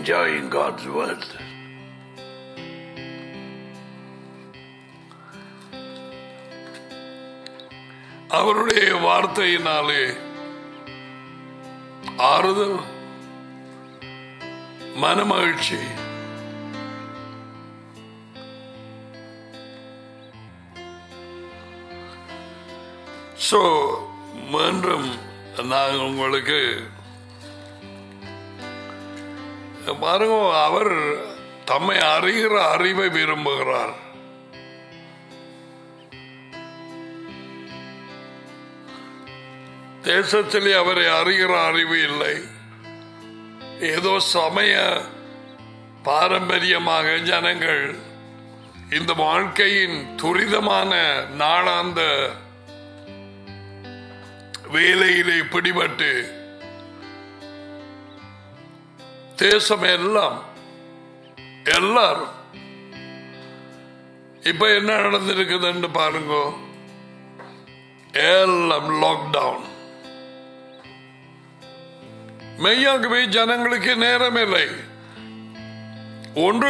enjoying God's word. அவருடைய வார்த்தையினாலே ஆறுதல் மனமகிழ்ச்சி ஸோ மீண்டும் நான் உங்களுக்கு பாருங்க அவர் தம்மை அறிகிற அறிவை விரும்புகிறார் தேசத்திலே அவரை அறிகிற அறிவு இல்லை ஏதோ சமய பாரம்பரியமாக ஜனங்கள் இந்த வாழ்க்கையின் துரிதமான நாளாந்த வேலையிலே பிடிபட்டு தேசம் எல்லாம் எல்லாரும் இப்ப என்ன நடந்திருக்குதுன்னு பாருங்க எல்லாம் லாக்டவுன் மெய்யாகவே ஜனங்களுக்கு நேரம் இல்லை ஒன்று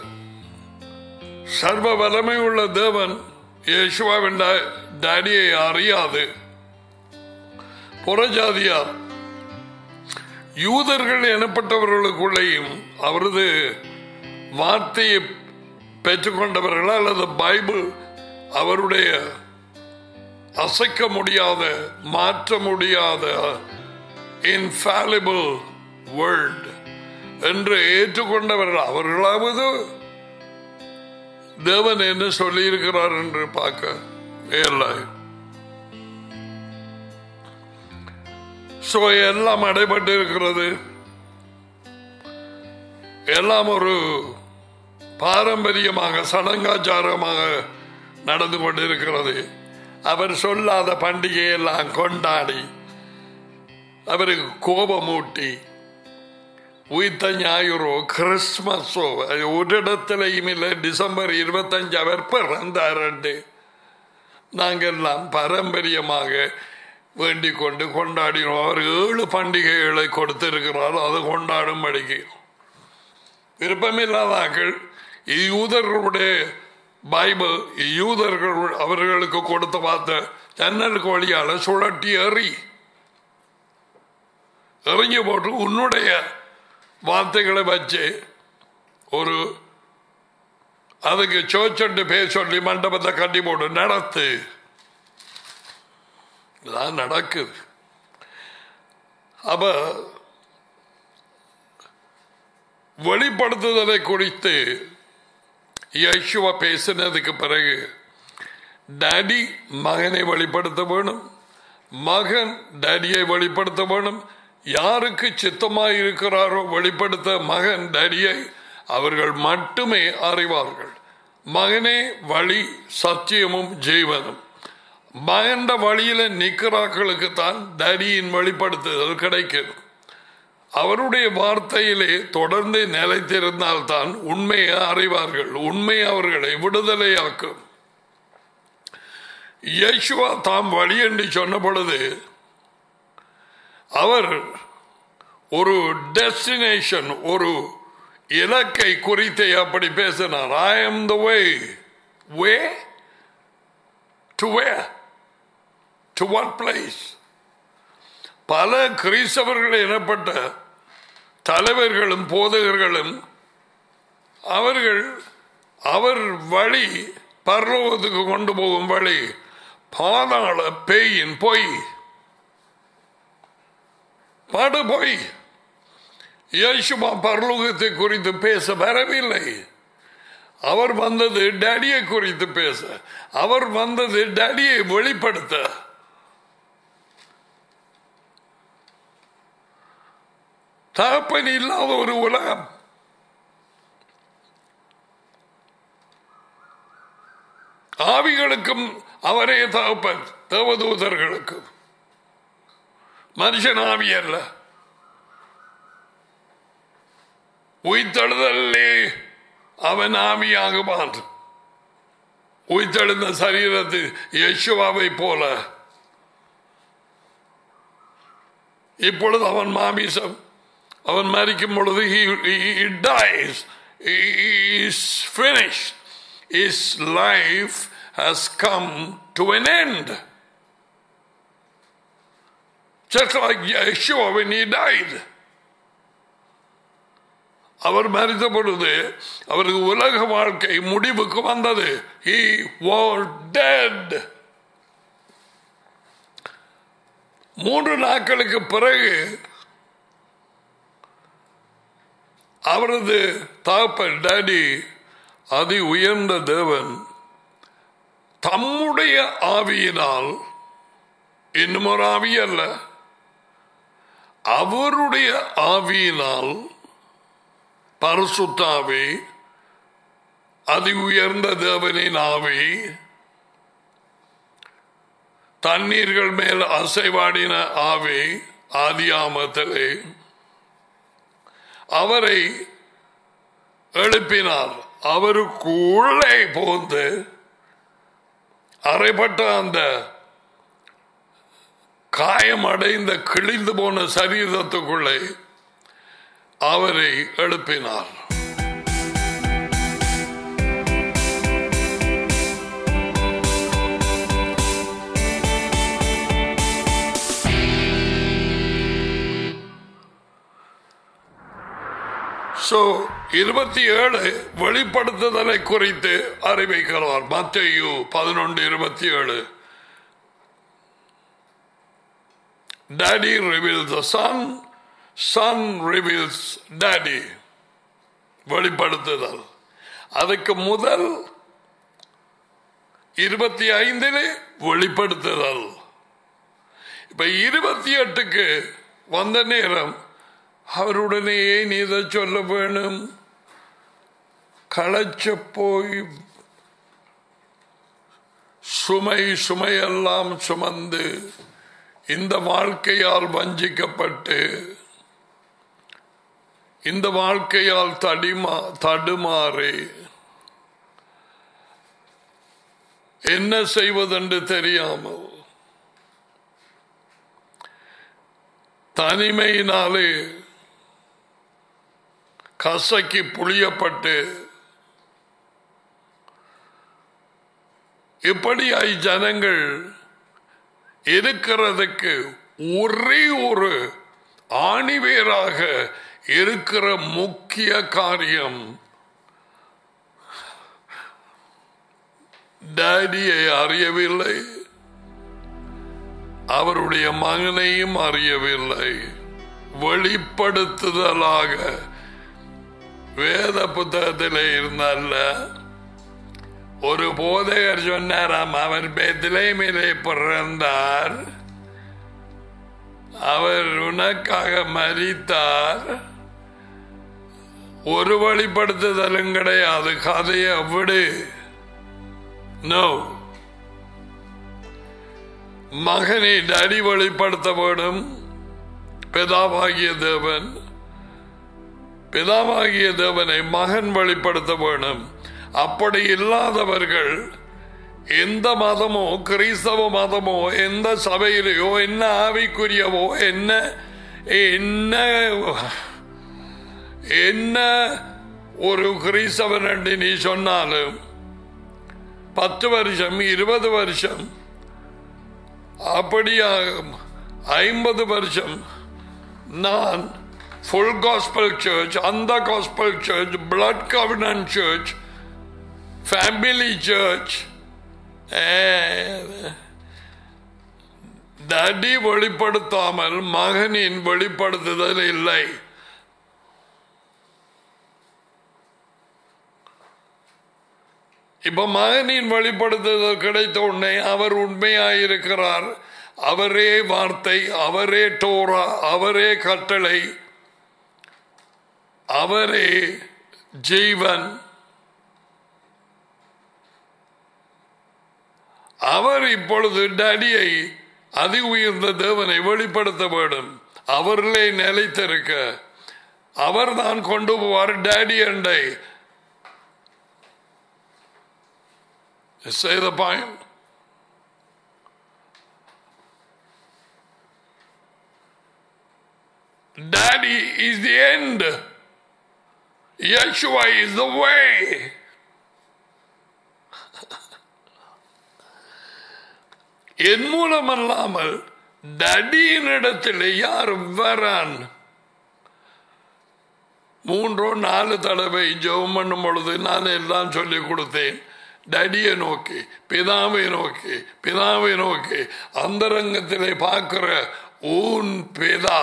சர்வ வல்லமை உள்ள தேவன் இயேசுவாவின் டா- டாடியை அறியாது புறஜாதியார் யூதர்கள் எனப்பட்டவர்களுக்குள்ளேயும் அவரது வார்த்தையை பெற்றுக்கொண்டவர்கள் அல்லது பைபிள் அவருடைய அசைக்க முடியாத மாற்ற முடியாத இன்ஃபாலிபிள் வேர்ல்ட் என்று ஏற்றுக்கொண்டவர்கள் அவர்களாவது தேவன் என்ன சொல்லியிருக்கிறார் என்று பார்க்க இல்லை ஸோ எல்லாம் அடைபட்டு இருக்கிறது எல்லாம் ஒரு பாரம்பரியமாக சடங்காச்சாரமாக நடந்து கொண்டிருக்கிறது அவர் சொல்லாத பண்டிகையெல்லாம் கொண்டாடி அவருக்கு கோபமூட்டி உயிர்த்த ஞாயிறோ கிறிஸ்மஸோ அது ஒரு இடத்திலையும் இல்லை டிசம்பர் இருபத்தஞ்சு அவர் பிறந்தாரண்டு நாங்கெல்லாம் பாரம்பரியமாக வேண்டிக் கொண்டு கொண்டாடினோம் அவர் ஏழு பண்டிகைகளை கொடுத்திருக்கிறார் அதை கொண்டாடும்படிக்கு விருப்பமில்லாதாக்கள் யூதர்களுடைய பைபிள் யூதர்கள் அவர்களுக்கு கொடுத்த வார்த்தை ஜன்னலுக்கு வழியால சுழட்டி எறி எறிஞ்சு போட்டு உன்னுடைய வார்த்தைகளை வச்சு ஒரு அதுக்கு சோச்சண்டு பேர் சொல்லி மண்டபத்தை கட்டி போட்டு நடத்து இதான் நடக்குது அப்ப வெளிப்படுத்துதலை குறித்து யேசுவா பேசினதுக்கு பிறகு டாடி மகனை வெளிப்படுத்த வேணும் மகன் டாடியை வெளிப்படுத்த வேணும் யாருக்கு சித்தமாய் இருக்கிறாரோ வெளிப்படுத்த மகன் டாடியை அவர்கள் மட்டுமே அறிவார்கள் மகனே வழி சத்தியமும் ஜீவனும் மகண்ட வழியில நிற்கிறார்களுக்கு தான் டாடியின் வெளிப்படுத்துதல் கிடைக்கும் அவருடைய வார்த்தையிலே தொடர்ந்து நிலைத்திருந்தால்தான் உண்மையை அறிவார்கள் உண்மை அவர்களை விடுதலையாக்கும் யேசுவா தாம் வழி என்று சொன்ன பொழுது அவர் ஒரு டெஸ்டினேஷன் ஒரு இலக்கை குறித்து அப்படி பேசினார் I am the way way to way to what place பல கிறிஸ்தவர்கள் எனப்பட்ட தலைவர்களும் போதகர்களும் அவர்கள் அவர் வழி பரலோகத்துக்கு கொண்டு போகும் வழி பாதாள பேயின் பொய் படு பொய் யேசுமா பரலோகத்தை குறித்து பேச வரவில்லை அவர் வந்தது டேடியை குறித்து பேச அவர் வந்தது டேடியை வெளிப்படுத்த தகப்பன் இல்லாத ஒரு உலகம் ஆவிகளுக்கும் அவரே தகப்பன் தேவதூதர்களுக்கும் மனுஷன் ஆவி அல்ல உயிர்த்தெழுதலே அவன் ஆவியாகுவான் உயிர்த்தெழுந்த சரீரத்து யேசுவாவை போல இப்பொழுது அவன் மாமிசம் அவன் மறிக்கும் பொழுது he, he, he dies he is finished his life has come to an end just like Yeshua when he died அவர் மறித்த பொழுது அவருக்கு உலக வாழ்க்கை முடிவுக்கு வந்தது he was dead மூன்று நாட்களுக்கு பிறகு அவரது தாப்பன் டாடி அதி உயர்ந்த தேவன் தம்முடைய ஆவியினால் இன்னும் ஒரு ஆவி அல்ல அவருடைய ஆவியினால் பரிசுத்தாவி அதி உயர்ந்த தேவனின் ஆவி தண்ணீர்கள் மேல் அசைவாடின ஆவி ஆதியாமத்திலே அவரை எழுப்பினார் அவருக்குள்ளே போந்து அறைப்பட்ட அந்த காயமடைந்த கிழிந்து போன சரீரத்துக்குள்ளே அவரை எழுப்பினார் சோ இருபத்தி ஏழு வெளிப்படுத்துதலை குறித்து அறிவிக்கிறார் மத்தையு பதினொன்று இருபத்தி ஏழு daddy reveals the son son reveals daddy வெளிப்படுத்துதல் அதுக்கு முதல் இருபத்தி ஐந்திலே வெளிப்படுத்துதல் இப்ப இருபத்தி எட்டுக்கு வந்த நேரம் அவருடனே ஏன் இதை சொல்ல வேணும் களைச்சு போய் சுமை சுமையெல்லாம் சுமந்து இந்த வாழ்க்கையால் வஞ்சிக்கப்பட்டு இந்த வாழ்க்கையால் தடிமா தடுமாறி என்ன செய்வதென்று தெரியாமல் தனிமையினாலே கசக்கி புளியப்பட்டு இப்படியாய் ஜனங்கள் இருக்கிறதுக்கு ஒரே ஒரு ஆணிவேராக இருக்கிற முக்கிய காரியம் டேடியை அறியவில்லை அவருடைய மகனையும் அறியவில்லை வெளிப்படுத்துதலாக வேத புத்தகத்தில் இருந்தல்ல ஒரு போதகர் சொன்னாராம் அவர் பெத்லேமிலே பிறந்தார் அவர் உனக்காக மறித்தார் ஒரு வழிப்படுத்துதலும் கிடையாது கதையை விடு நோ மகனை டடி வெளிப்படுத்த வேண்டும் பிதாவாகிய தேவன் பிதாவாகிய தேவனை மகன் வெளிப்படுத்த வேண்டும் அப்படி இல்லாதவர்கள் எந்த மதமோ கிறிஸ்தவ மதமோ எந்த சபையிலையோ என்ன ஆவிக்குரியவோ என்ன என்ன என்ன ஒரு கிறிஸ்தவன் என்று நீ சொன்னாலும் பத்து வருஷம் இருபது வருஷம் அப்படியாக ஐம்பது வருஷம் நான் ஃபுல் காஸ்பல் சர்ச் அந்த காஸ்பல் சர்ச் பிளட் கவர்னன் சர்ச் ஃபேமிலி சர்ச் தடி வெளிப்படுத்தாமல் மகனின் வெளிப்படுத்துதல் இல்லை இப்ப மகனின் வெளிப்படுத்துதல் கிடைத்த உடனே அவர் உண்மையாயிருக்கிறார் அவரே வார்த்தை அவரே டோரா அவரே கட்டளை அவரே ஜீவன் அவர் இப்பொழுது டடியை அதி உயர்ந்த தேவனை வெளிப்படுத்த வேண்டும் அவர்களே நிலைத்திருக்க அவர் தான் கொண்டு போவார் டேடி அண்டை Say the point. Daddy is the end. Yeshua is the way. என் மூலமல்லாமல் டடியினிடத்தில் யாரும் வரான் மூன்றோ நாலு தடவை ஜெபம் பண்ணும் பொழுது நான் எல்லாம் சொல்லி கொடுத்தேன் டடியை நோக்கி பிதாவை நோக்கி பிதாவை நோக்கி அந்தரங்கத்திலே பார்க்கிற ஊன் பிதா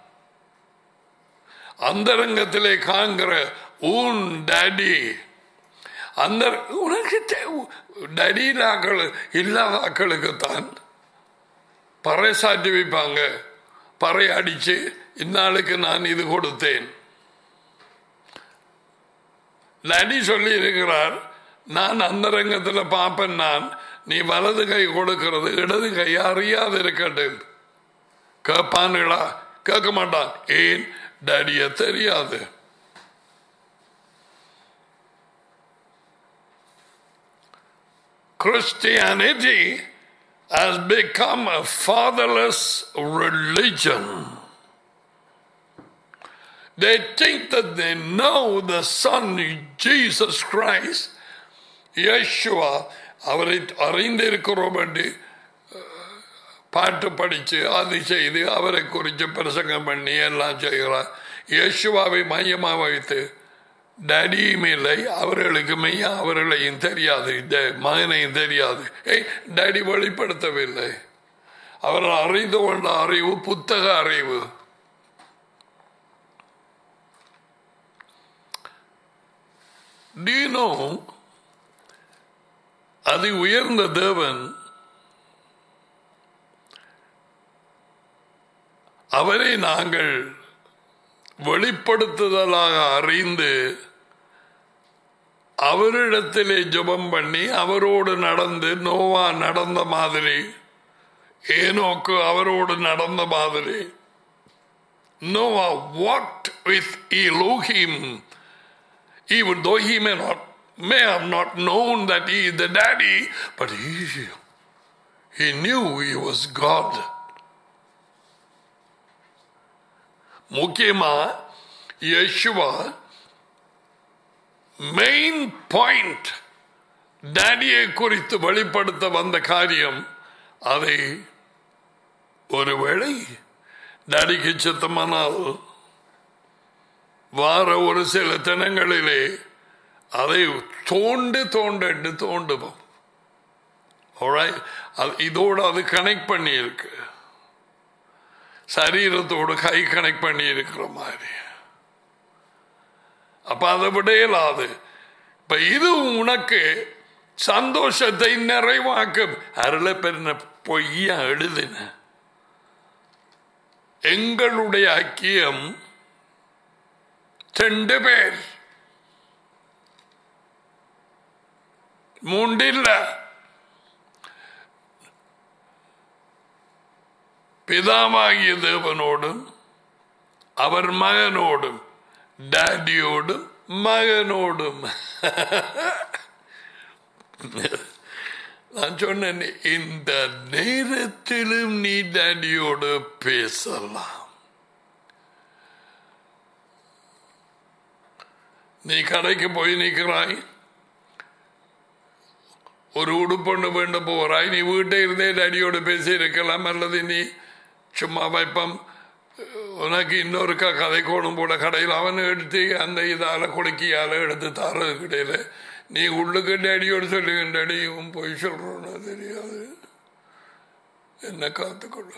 அந்தரங்கத்திலே காண்கிற ஊன் டடி அந்த உனக்கு டடியிலாக்கள் இல்லாத ஆக்களுக்குத்தான் பறை சாட்டி வைப்பாங்க பறை அடிச்சு இந்நாளுக்கு நான் இது கொடுத்தேன் நடி சொல்லி இருக்கிறார் நான் அந்த ரங்கத்தில் பார்ப்பேன் நான் நீ வலது கை கொடுக்கிறது இடது கை அறியாது இருக்கட்டும் கேட்பானுங்களா கேட்க மாட்டான் ஏன் டடிய தெரியாது Christianity has become a fatherless religion. They think that they know the Son, Jesus Christ, Yeshua, அவரை அறிந்திருக்கிறோம் என்று பாட்டு படித்து அது செய்து அவரை குறித்து பிரசங்கம் பண்ணி எல்லாம் செய்கிறார் யேசுவாவை மையமாக வைத்து டடியும் இல்லை அவர்களுக்கு மெய்யா அவர்களையும் தெரியாது மகனையும் தெரியாது ஏய் டடி வெளிப்படுத்தவில்லை அவர்கள் அறிந்து கொண்ட அறிவு புத்தக அறிவு Do you know அதி உயர்ந்த தேவன் அவரை நாங்கள் வெளிப்படுத்துதலாக அறிந்து அவரிடத்திலே ஜெபம் பண்ணி அவரோடு நடந்து நோவா நடந்த மாதிரி ஏனோக்கு அவரோடு நடந்த மாதிரி Noah walked with Elohim even though he may not may have not known that he is the daddy but he he knew he was God முக்கியமா யேசுவா மெயின் பாயிண்ட் டேடியை குறித்து வெளிப்படுத்த வந்த காரியம் அதை ஒருவேளை டேடிக்கு சித்தமானால் வார ஒரு சில தினங்களிலே அதை தோண்டு தோண்டு தோண்டுவோம் இதோடு அது கனெக்ட் பண்ணி இருக்கு சரீரத்தோடு கை கனெக்ட் பண்ணி இருக்கிற மாதிரி அப்ப அதை விட இயலாது இப்ப இது உனக்கு சந்தோஷத்தை நிறைவாக்கும் அருளை பெருன பொய்யா எழுதின எங்களுடைய ஐக்கியம் ரெண்டு பேர் மூண்டில்ல பிதாவாகிய தேவனோடும் அவர் மகனோடும் டாடியோடும் மகனோடும் நான் சொன்னேன் இந்த நேரத்திலும் நீ டாடியோடு பேசலாம் நீ கடைக்கு போய் நிற்கிறாய் ஒரு உடுப்பொண்டு வேண்ட போகிறாய் நீ வீட்டை இருந்தே டாடியோடு பேசி இருக்கலாம் அல்லது நீ சும்மா வைப்பம் உனக்கு இன்னொருக்கா கதை கோணும் போல கடையில் அவன் எடுத்து அந்த இதால் குலுக்கியால் எடுத்து தரது கிடையில நீ உள்ளுக்கு டேடியோடு சொல்லுங்க டேடி இவன் போய் சொல்றோன்னு தெரியாது என்ன காத்துக்கொள்ள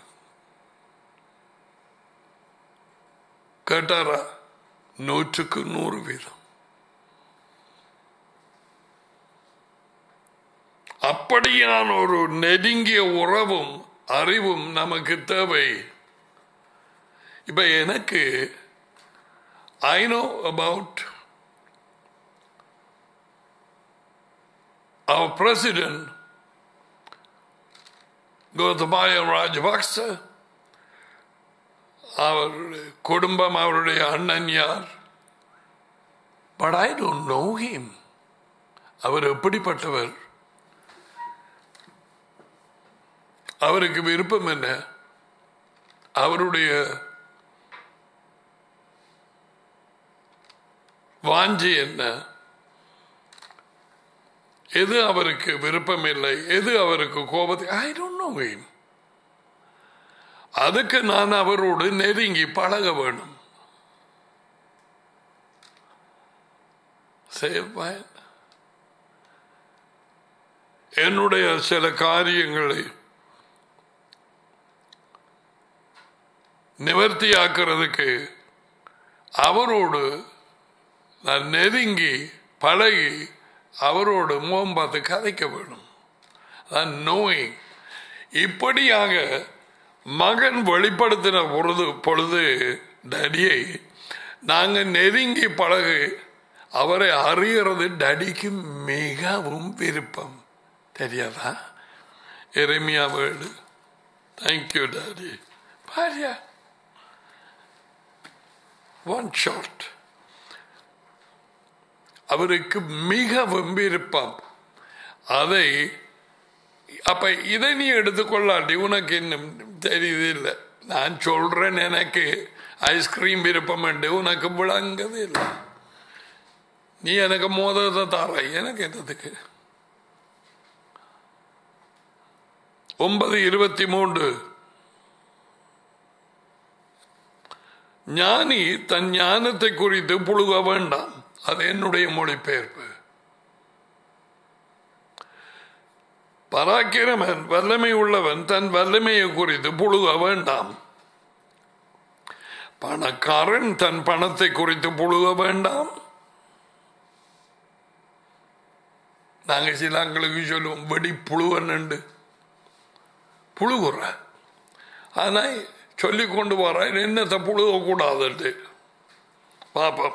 கேட்டாரா நூற்றுக்கு நூறு வீதம் அப்படியான ஒரு நெருங்கிய உறவும் அறிவும் நமக்கு தேவை இப்ப எனக்கு ஐ நோ அபவுட் அவர் பிரசிடென்ட் கோத்தபாய ராஜபக்ச அவருடைய குடும்பம் அவருடைய அண்ணன் யார் but I don't know him அவர் எப்படிப்பட்டவர் அவருக்கு விருப்பம் என்ன அவருடைய வாஞ்சி என்ன எது அவருக்கு விருப்பம் இல்லை எது அவருக்கு கோபத்தை ஐ டோன்ட் நோ him அதுக்கு நான் அவரோடு நெருங்கி பழக வேணும் Save my என்னுடைய சில காரியங்களை நிவர்த்தியாக்குறதுக்கு அவரோடு நான் நெருங்கி பழகி அவரோடு முகம் பார்த்து கதைக்க வேணும் அதான் நோயிங் இப்படியாக மகன் வெளிப்படுத்தின பொழுது பொழுது டடியை நாங்கள் நெருங்கி பழகு அவரை அறிகிறது டடிக்கு மிகவும் விருப்பம் தெரியாதா எரேமியா வேர்டு தேங்க்யூ டாடி பாரியா ஒன் ஷார்ட் அவருக்கு மிகவும் விருப்பம் அதை அப்ப இதை நீ எடுத்துக்கொள்ளாட்டி உனக்கு இன்னும் தெரியுது இல்லை நான் சொல்றேன் எனக்கு ஐஸ்கிரீம் விருப்பம் உண்டு உனக்கு விளங்குது இல்லை நீ எனக்கு மோதத்தை தர எனக்கு என்னதுக்கு ஒன்பது இருபத்தி மூன்று ஞானி தன் ஞானத்தை குறித்து புழுக வேண்டாம் அது என்னுடைய மொழிபெயர்ப்பு பராக்கிரமன் வல்லமை உள்ளவன் தன் வல்லமையை குறித்து புழுக வேண்டாம் பணக்காரன் தன் பணத்தை குறித்து புழுக வேண்டாம் நாங்க சிலாங்களுக்கு சொல்லுவோம் வெடி புழுவன் உண்டு புழுகுற ஆனா சொல்லி கொண்டு வர என்னத்தை புழுக கூடாதுட்டு பாப்போம்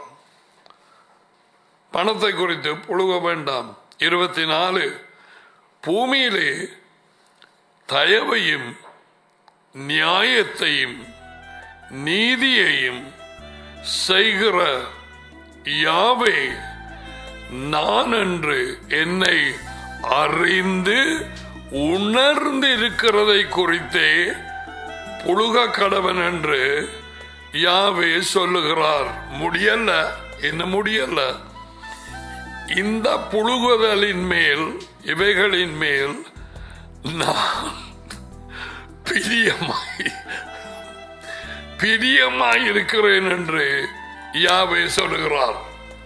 பணத்தை குறித்து புழுக வேண்டாம் இருபத்தி நாலு பூமியிலே தயவையும் நியாயத்தையும் நீதியையும் செய்கிற யாவே நான் என்று என்னை அறிந்து உணர்ந்து இருக்கிறதை குறித்தே புழுக கடவன் என்று யாவே சொல்லுகிறார் முடியல என்ன முடியல இந்த புழுகுதலின் மேல் இவைகளின் மேல் நான் பிரியமாய் பிரியமாய் இருக்கிறேன் என்று யாவே சொல்லுகிறார்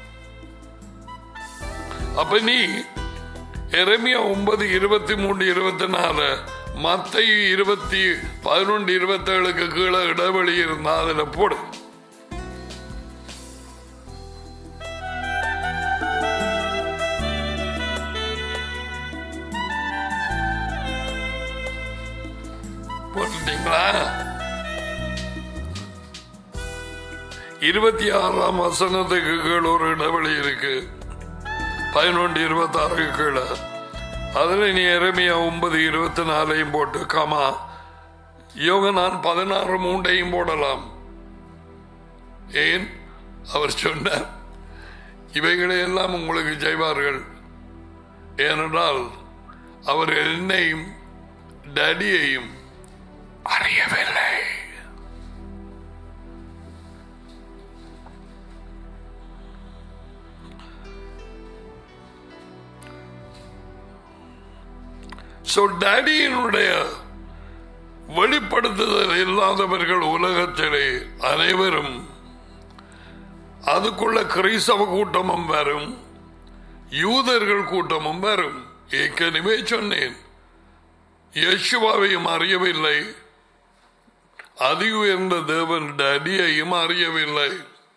அப்ப நீ எரமியா ஒன்பது இருபத்தி மூணு இருபத்தி நாலு மத்த இருபத்தி பதினொன்று இருபத்தி ஏழுக்கு கீழே இடைவெளி இருந்தா அதுல போடு போட்டுட்டீங்களா இருபத்தி ஆறாம் வசனத்துக்கு கீழே ஒரு இடைவெளி இருக்கு பதினொன்று இருபத்தி ஆறுக்கு கீழே அதுல நீ எரமியா ஒன்பது இருபத்தி நாலையும் போட்டு கமா யோகனான் பதினாறு மூண்டையும் போடலாம் ஏன் அவர் சொன்னார் இவைகளை எல்லாம் உங்களுக்கு செய்வார்கள் ஏனென்றால் அவர் என்னையும் டடியையும் அறியவில்லை ஸோ டேடியினுடைய வெளிப்படுத்துதல் இல்லாதவர்கள் உலகத்திலே அனைவரும் அதுக்குள்ள கிறிஸ்தவ கூட்டமும் வரும் யூதர்கள் கூட்டமும் வரும் ஏற்கனவே சொன்னேன் யேசுவாவையும் அறியவில்லை அதி உயர்ந்த தேவன் டடியையும் அறியவில்லை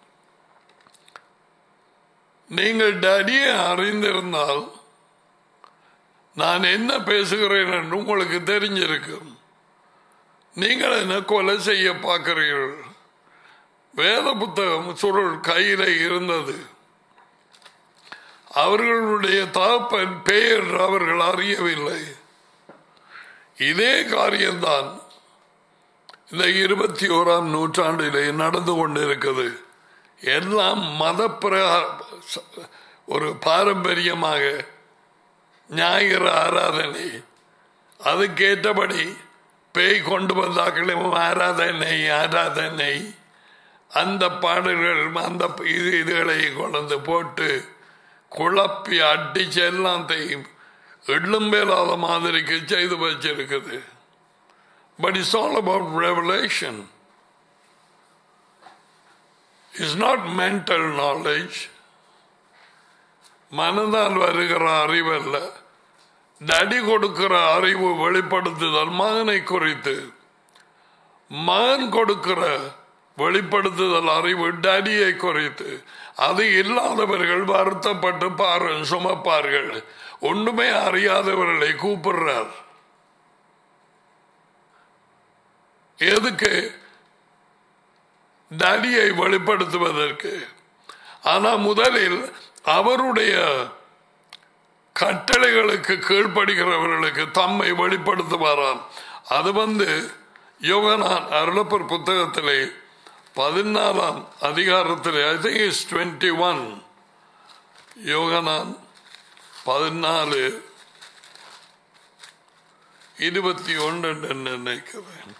நீங்கள் டடியை அறிந்திருந்தால் நான் என்ன பேசுகிறேன் என்று உங்களுக்கு தெரிஞ்சிருக்கும் நீங்கள் என்ன கொலை செய்ய பார்க்கிறீர்கள் வேத புத்தகம் சுருள் கையில இருந்தது அவர்களுடைய தகப்பன் பெயர் அவர்கள் அறியவில்லை இதே காரியம்தான் இந்த இருபத்தி ஓராம் நூற்றாண்டிலே நடந்து கொண்டிருக்கிறது எல்லாம் மத ஒரு பாரம்பரியமாக ஞாயிறு ஆராதனை அதுக்கேற்றபடி பேய் கொண்டு வந்தாக்களும் ஆராதனை ஆராதனை அந்த பாடல்கள் அந்த இது இதுகளை கொண்டு போட்டு குழப்பி அடிச்சு எல்லாத்தையும் எள்ளும்பேலாத மாதிரிக்கு செய்து வச்சிருக்குது but it's all about revelation is not mental knowledge மனதால் வருகிற அறிவல்ல டடி கொடுக்கிற அறிவு வெளிப்படுத்துதல் மகனை குறித்து மகன் கொடுக்கிற வெளிப்படுத்துதல் அறிவு டடியை குறித்து அது இல்லாதவர்கள் வருத்தப்பட்டு பாரு சுமப்பார்கள் ஒன்றுமே அறியாதவர்களை கூப்பிடுறார் எதுக்கு டடியை வெளிப்படுத்துவதற்கு ஆனா முதலில் அவருடைய கட்டளைகளுக்கு கீழ்ப்படுகிறவர்களுக்கு தம்மை வெளிப்படுத்துவாராம் அது வந்து யோகனான் அருளப்பர் புத்தகத்திலே பதினாலாம் அதிகாரத்திலே I think is twenty one யோகனான் பதினாலு இருபத்தி ஒன்று என்று நினைக்கிறேன்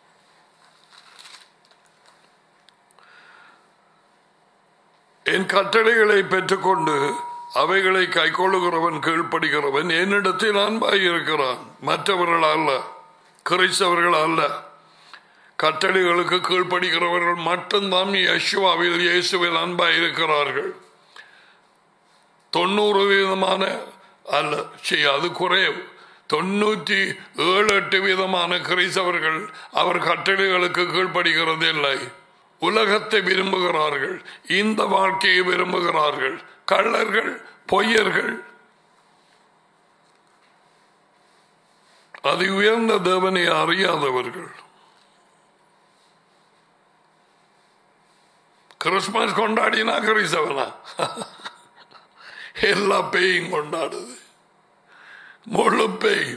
என் கட்டளைகளை பெற்றுக்கொண்டு அவைகளை கைக்கொள்ளுகிறவன் கீழ்ப்படுகிறவன் என்னிடத்தில் அன்பாய் இருக்கிறான் மற்றவர்கள் அல்ல கிறிஸ்தவர்கள் அல்ல கட்டளைகளுக்கு கீழ்ப்படுகிறவர்கள் மட்டும்தான் யசுவாவில் இயேசுவில் அன்பாய் இருக்கிறார்கள் தொண்ணூறு வீதமான அல்ல சரி அது குறைவு தொண்ணூற்றி ஏழு எட்டு வீதமான கிறிஸ்தவர்கள் அவர் கட்டளைகளுக்கு கீழ்ப்படுகிறது இல்லை உலகத்தை விரும்புகிறார்கள் இந்த வாழ்க்கையை விரும்புகிறார்கள் கள்ளர்கள் பொய்யர்கள் அது உயர்ந்த தேவனை அறியாதவர்கள் கிறிஸ்துமஸ் கொண்டாடினா கிறிஸ்தவனா எல்லா பேயும் கொண்டாடுது முழு பேய்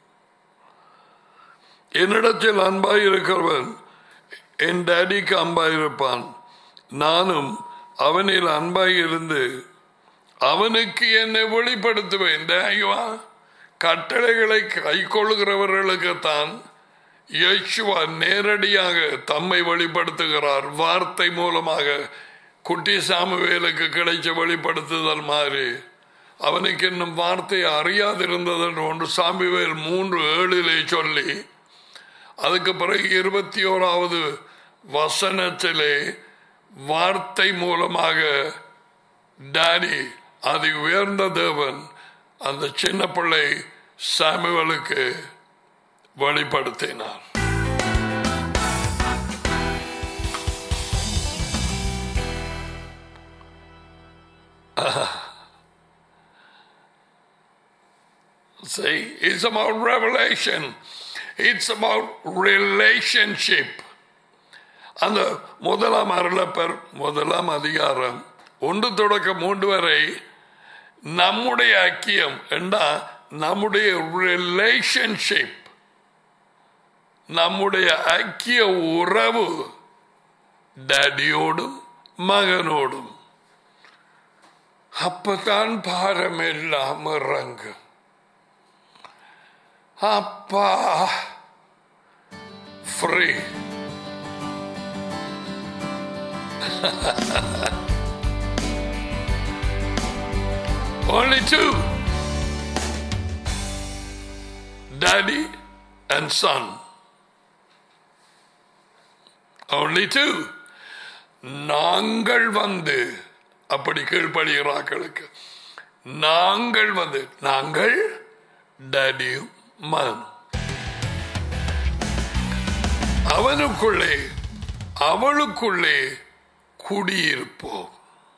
என்னிடத்தில் அன்பாய் இருக்கிறவன் என் டேடிக்கு அன்பாய் இருப்பான் நானும் அவனில் அன்பாய் இருந்து அவனுக்கு என்னை வெளிப்படுத்துவேன் தேவா கட்டளைகளை கை கொள்கிறவர்களுக்குத்தான் யேசுவா நேரடியாக தம்மை வெளிப்படுத்துகிறார் வார்த்தை மூலமாக குட்டி சாமுவேலுக்கு கிடைச்ச வெளிப்படுத்துதல் மாதிரி அவனுக்கு இன்னும் வார்த்தை அறியாதிருந்தது ஒன்று சாமுவேல் மூன்று ஏழிலே சொல்லி அதுக்கு பிறகு இருபத்தி ஓராவது வசனத்திலே வார்த்தை மூலமாக டாடி அது உயர்ந்த தேவன் அந்த சின்ன பிள்ளை சாமுவலுக்கு வெளிப்படுத்தினார் See, it's about revelation. It's about relationship. அந்த முதலாம் அருளப்பர் முதலாம் அதிகாரம் ஒன்று தொடக்க மூன்று வரை நம்முடைய ஐக்கியம் என்றா நம்முடைய ரிலேஷன்ஷிப் நம்முடைய ஐக்கிய உறவு டேடியோடும் மகனோடும் அப்பதான் பாரம் எல்லாம் இறங்கும் அப்பா free Only two. Daddy and son. Only two. நாங்கள் வந்து அப்படி கீழ்ப்படுகிறார்களுக்கு நாங்கள் வந்து நாங்கள் டேடியும் மகனும் அவனுக்குள்ளே அவளுக்குள்ளே குடியிருப்போம்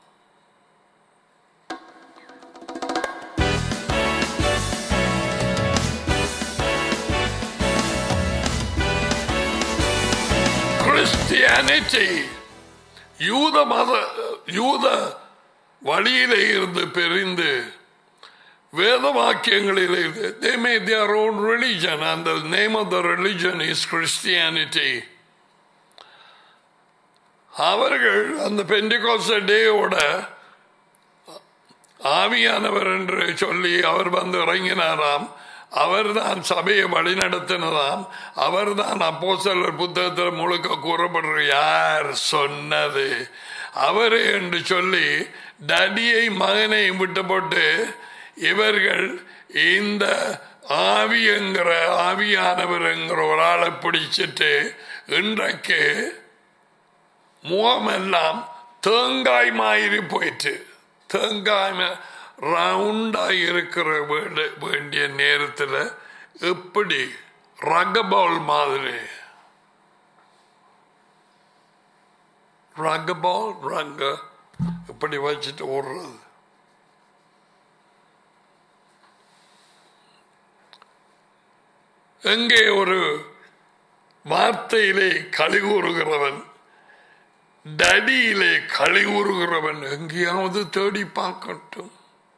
கிறிஸ்டியானிட்டி யூத மத யூத வழியிலே இருந்து பிரிந்து வேத வாக்கியங்களிலே இருந்து they made their own religion and the name of the religion is Christianity அவர்கள் அந்த பெண்டிகாஸ் டேயோட ஆவியானவர் என்று சொல்லி அவர் வந்து இறங்கினாராம் அவர்தான் சபையை வழிநடத்தினதாம் அவர்தான் அப்போ சிலர் புத்தகத்தில் முழுக்க கூறப்படுற யார் சொன்னது அவரே என்று சொல்லி டடியை மகனை விட்டு போட்டு இவர்கள் இந்த ஆவிங்கிற ஆவியானவர்ங்கிற ஒரு ஆளை பிடிச்சிட்டு இன்றைக்கு முகமெல்லாம் தேங்காய் மாதிரி போயிட்டு தேங்காய் ரவுண்டாக இருக்கிற வேண்ட- வேண்டிய நேரத்தில் எப்படி ரகபால் மாதிரி ரகபால் ரங்க இப்படி வச்சுட்டு ஓடுறது எங்கே ஒரு வார்த்தையிலே களி கூறுகிறவன் டடியிலே களி கூறுகிறவன் எங்கேயாவது தேடி பார்க்கட்டும்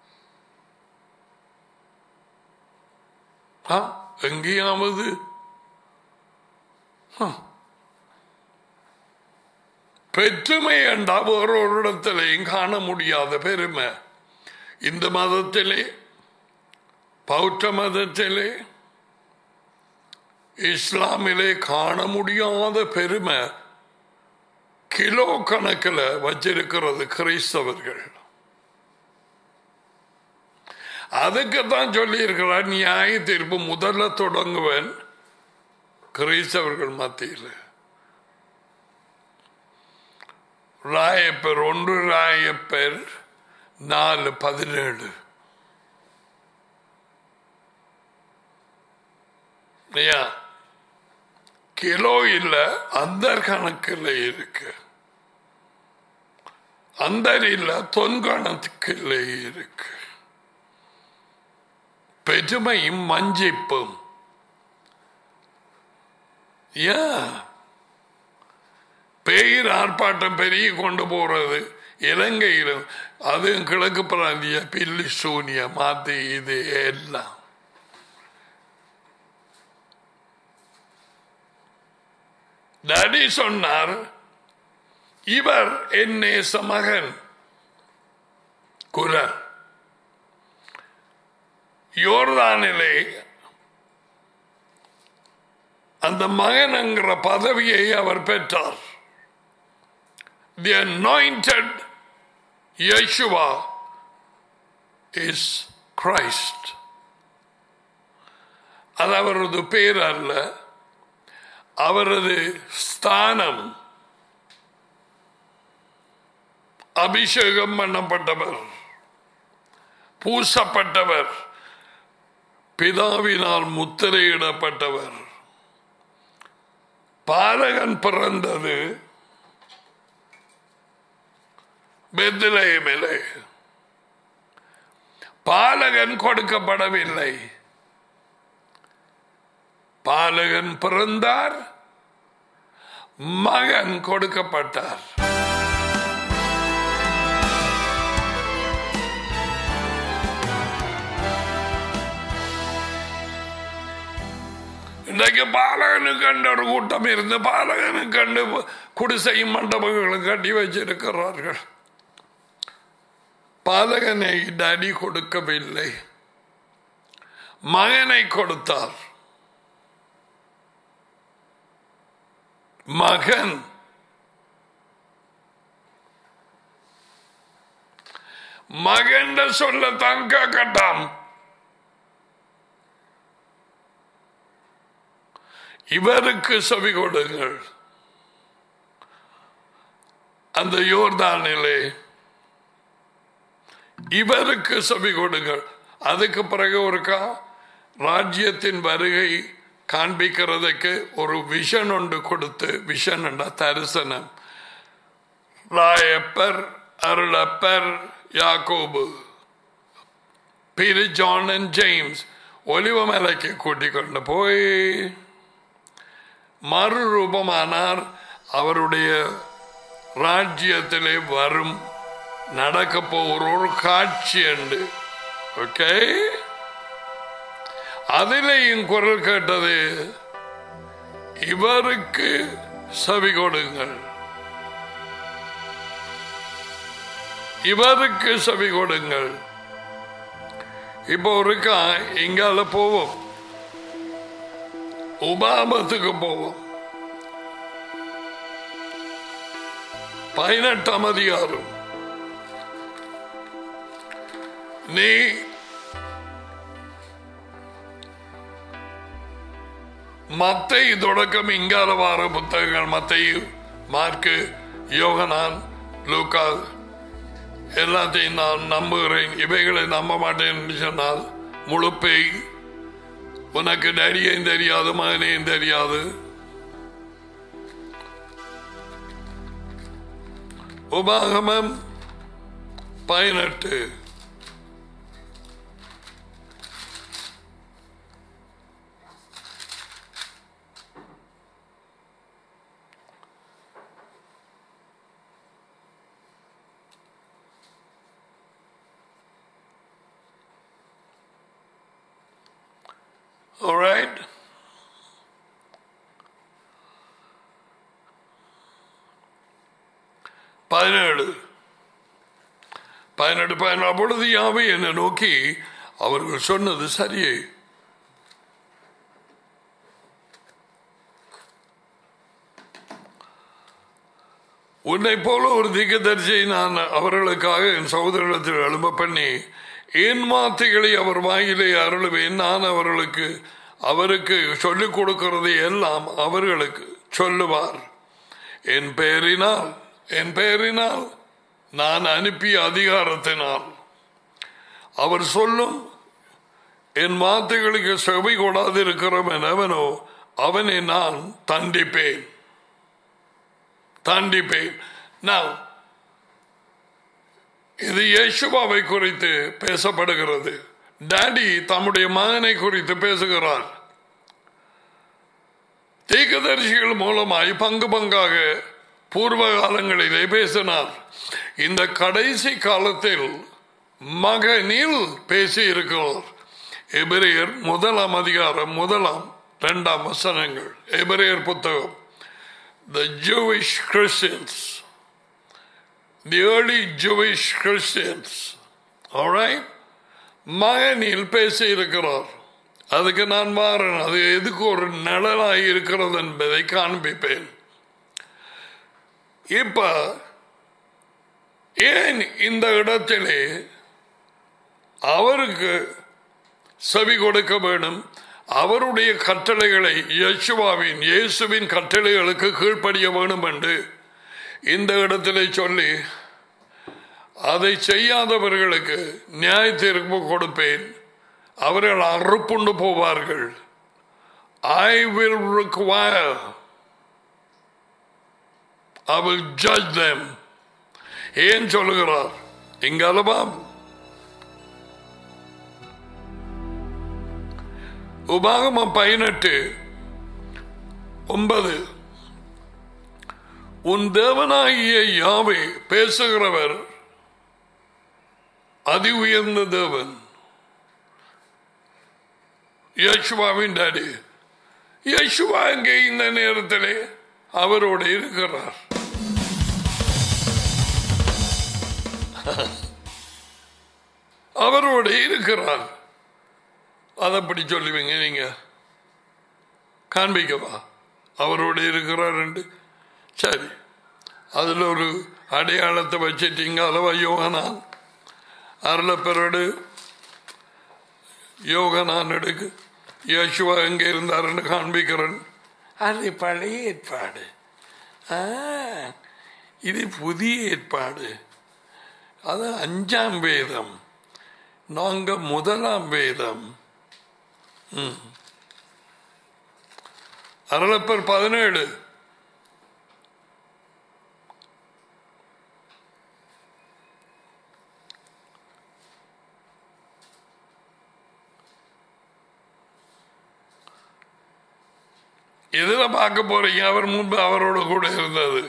ஆ, எங்கேயாவது ஆ. பெற்றுமை என்றா வேறொரு இடத்திலையும் காண முடியாத பெருமை இந்த மதத்திலே பௌத்த மதத்திலே இஸ்லாமிலே காண முடியாத பெருமை கிலோ கணக்கில் வச்சிருக்கிறது கிறிஸ்தவர்கள் அதுக்கு தான் சொல்லியிருக்கிறார் நியாய தீர்ப்பு முதல்ல தொடங்குவன் கிறிஸ்தவர்கள் மத்தியில் ராயப்பர் ஒன்று ராயப்பர் நாலு பதினேழு ஐயா கிலோ இல்ல அந்த கணக்கில் இருக்கு அந்த இல்ல தொன்கணக்கில் இருக்கு பெருமையும் மஞ்சிப்பும் ஏன் பேர் ஆர்ப்பாட்டம் பெருகி கொண்டு போறது இலங்கையிலும் அதுவும் கிழக்கு பிராந்திய பில்லி சூனிய மாத்தி இது எல்லாம் டடி சொன்னார் இவர் என் நேச மகன் குரல் யோர்தானிலே அந்த மகன்ங்கிற பதவியை அவர் பெற்றார் the anointed Yeshua is Christ அது அவரது பேர் அல்ல அவரது ஸ்தானம் அபிஷேகம் பண்ணப்பட்டவர் பூசப்பட்டவர் பிதாவினால் முத்திரையிடப்பட்டவர் பாலகன் பிறந்தது பெத்லகேமிலே பாலகன் கொடுக்கப்படவில்லை பாலகன் பிறந்தார் மகன் கொடுக்கப்பட்டார் இன்றைக்கு பாலகனுக்கு கண்டு ஒரு கூட்டம் இருந்து பாலகனுக்கு கண்டு குடிசையும் மண்டபங்களும் கட்டி வச்சிருக்கிறார்கள் பாலகனை டடி கொடுக்கவில்லை மகனை கொடுத்தார் மகன் மகன் சொல்ல தங்க கட்டாம் இவருக்கு செவி கொடுங்கள் அந்த யோர்தானிலே இவருக்கு செவி கொடுங்கள் அதுக்கு பிறகு ஒருக்கா ராஜ்யத்தின் வருகை காண்பிக்கிறதுக்கு ஒரு விஷன் ஒன்று கொடுத்து விஷன் என்ற தரிசனம் ராயப்பர் அருளப்பர் யாக்கோபு பீரு ஜான் அண்ட் ஜேம்ஸ் ஒலிவமலைக்கு கூட்டிக் கொண்டு போய் மறுரூபமானார் அவருடைய ராஜ்யத்திலே வரும் நடக்க போகிற ஒரு காட்சி உண்டு ஓகே அதிலேயும் குரல் கேட்டது இவருக்கு செவி கொடுங்கள் இவருக்கு செவி கொடுங்கள் இப்போ ஒருக்கா இங்கால போவோம் உபாமத்துக்கு போவோம் பதினெட்டாம் அதிகாரம் நீ மத்தை தொடக்கம் இங்கால வார புத்தகங்கள் மத்தையு மார்க்கு யோகனான் லூக்கா எல்லாத்தையும் நான் நம்புகிறேன் இவைகளை நம்ப மாட்டேன் என்று சொன்னால் முழு பேய் உனக்கு டேடியையும் தெரியாது மகனையும் தெரியாது உபாகமம் பதினெட்டு All right. பதினேழு பதினெட்டு பதினேழு அப்பொழுது யாவை என்னை நோக்கி அவர்கள் சொன்னது சரியே உன்னை போல ஒரு திக்கதரிசியை நான் அவர்களுக்காக என் சகோதரத்தில் எழும்ப பண்ணி என் வார்த்தைகளை அவர் வாயிலே அருளுவேன் நான் அவர்களுக்கு அவருக்கு சொல்லிக் கொடுக்கிறது எல்லாம் அவர்களுக்கு சொல்லுவார் என் பெயரினால் என் பெயரினால் நான் அனுப்பிய அதிகாரத்தினால் அவர் சொல்லும் என் வார்த்தைகளுக்கு செவி கொடாதிருக்கிறவன் எவனோ அவனை நான் தண்டிப்பேன் தண்டிப்பேன் நான் இது யேசுவாவை குறித்து பேசப்படுகிறது டாடி தம்முடைய மகனை குறித்து பேசுகிறார் தீர்க்கதரிசிகள் மூலமாய் பங்கு பங்காக பூர்வ காலங்களிலே பேசினார் இந்த கடைசி காலத்தில் மகனில் பேசி இருக்கிறார் எபிரேயர் முதலாம் அதிகாரம் முதலாம் இரண்டாம் வசனங்கள் எபிரேயர் புத்தகம் the Jewish Christians, the early Jewish Christians, all right? மகனில் பேசி இருக்கிறார் அதுக்கு நான் மாறன் அது எதுக்கு ஒரு நிழலாய் இருக்கிறது என்பதை காண்பிப்பேன் இப்ப ஏன் இந்த இடத்திலே அவருக்கு செவி கொடுக்க வேண்டும் அவருடைய கட்டளைகளை யேசுவாவின் இயேசுவின் கட்டளைகளுக்கு கீழ்ப்படிய வேண்டும் என்று இந்த இடத்திலே சொல்லி அதை செய்யாதவர்களுக்கு நியாய தீர்ப்பு கொடுப்பேன் அவர்கள் அறுப்புண்டு போவார்கள் I will require I will judge them ஏன் சொல்லுகிறார் இங்க அல்லவா உபாகமம் பதினெட்டு ஒன்பது உன் தேவனாகிய யாவே பேசுகிறவர் அதி உயர்ந்த தேவன் யேசுவாவின் டாடி யேசுவா இங்கே இந்த நேரத்திலே அவரோடு இருக்கிறார் அவரோடு இருக்கிறார் அதை அப்படி சொல்லுவீங்க நீங்க காண்பிக்கவா அவரோடு இருக்கிறார் சரி அதில் ஒரு அடையாளத்தை வச்சிட்டீங்க அளவா யோகனான் அருளப்பெரோடு யோகனான் எடுக்கு யேசுவா எங்கே இருந்தாருன்னு காண்பிக்கிறேன் அது பழைய ஏற்பாடு ஆ, இது புதிய ஏற்பாடு அது அஞ்சாம் வேதம் நாங்க முதலாம் வேதம் ம். அருளப்பர் பதினேழு எதுல பார்க்க போறீங்க அவர் முன்பு அவரோட கூட இருந்தது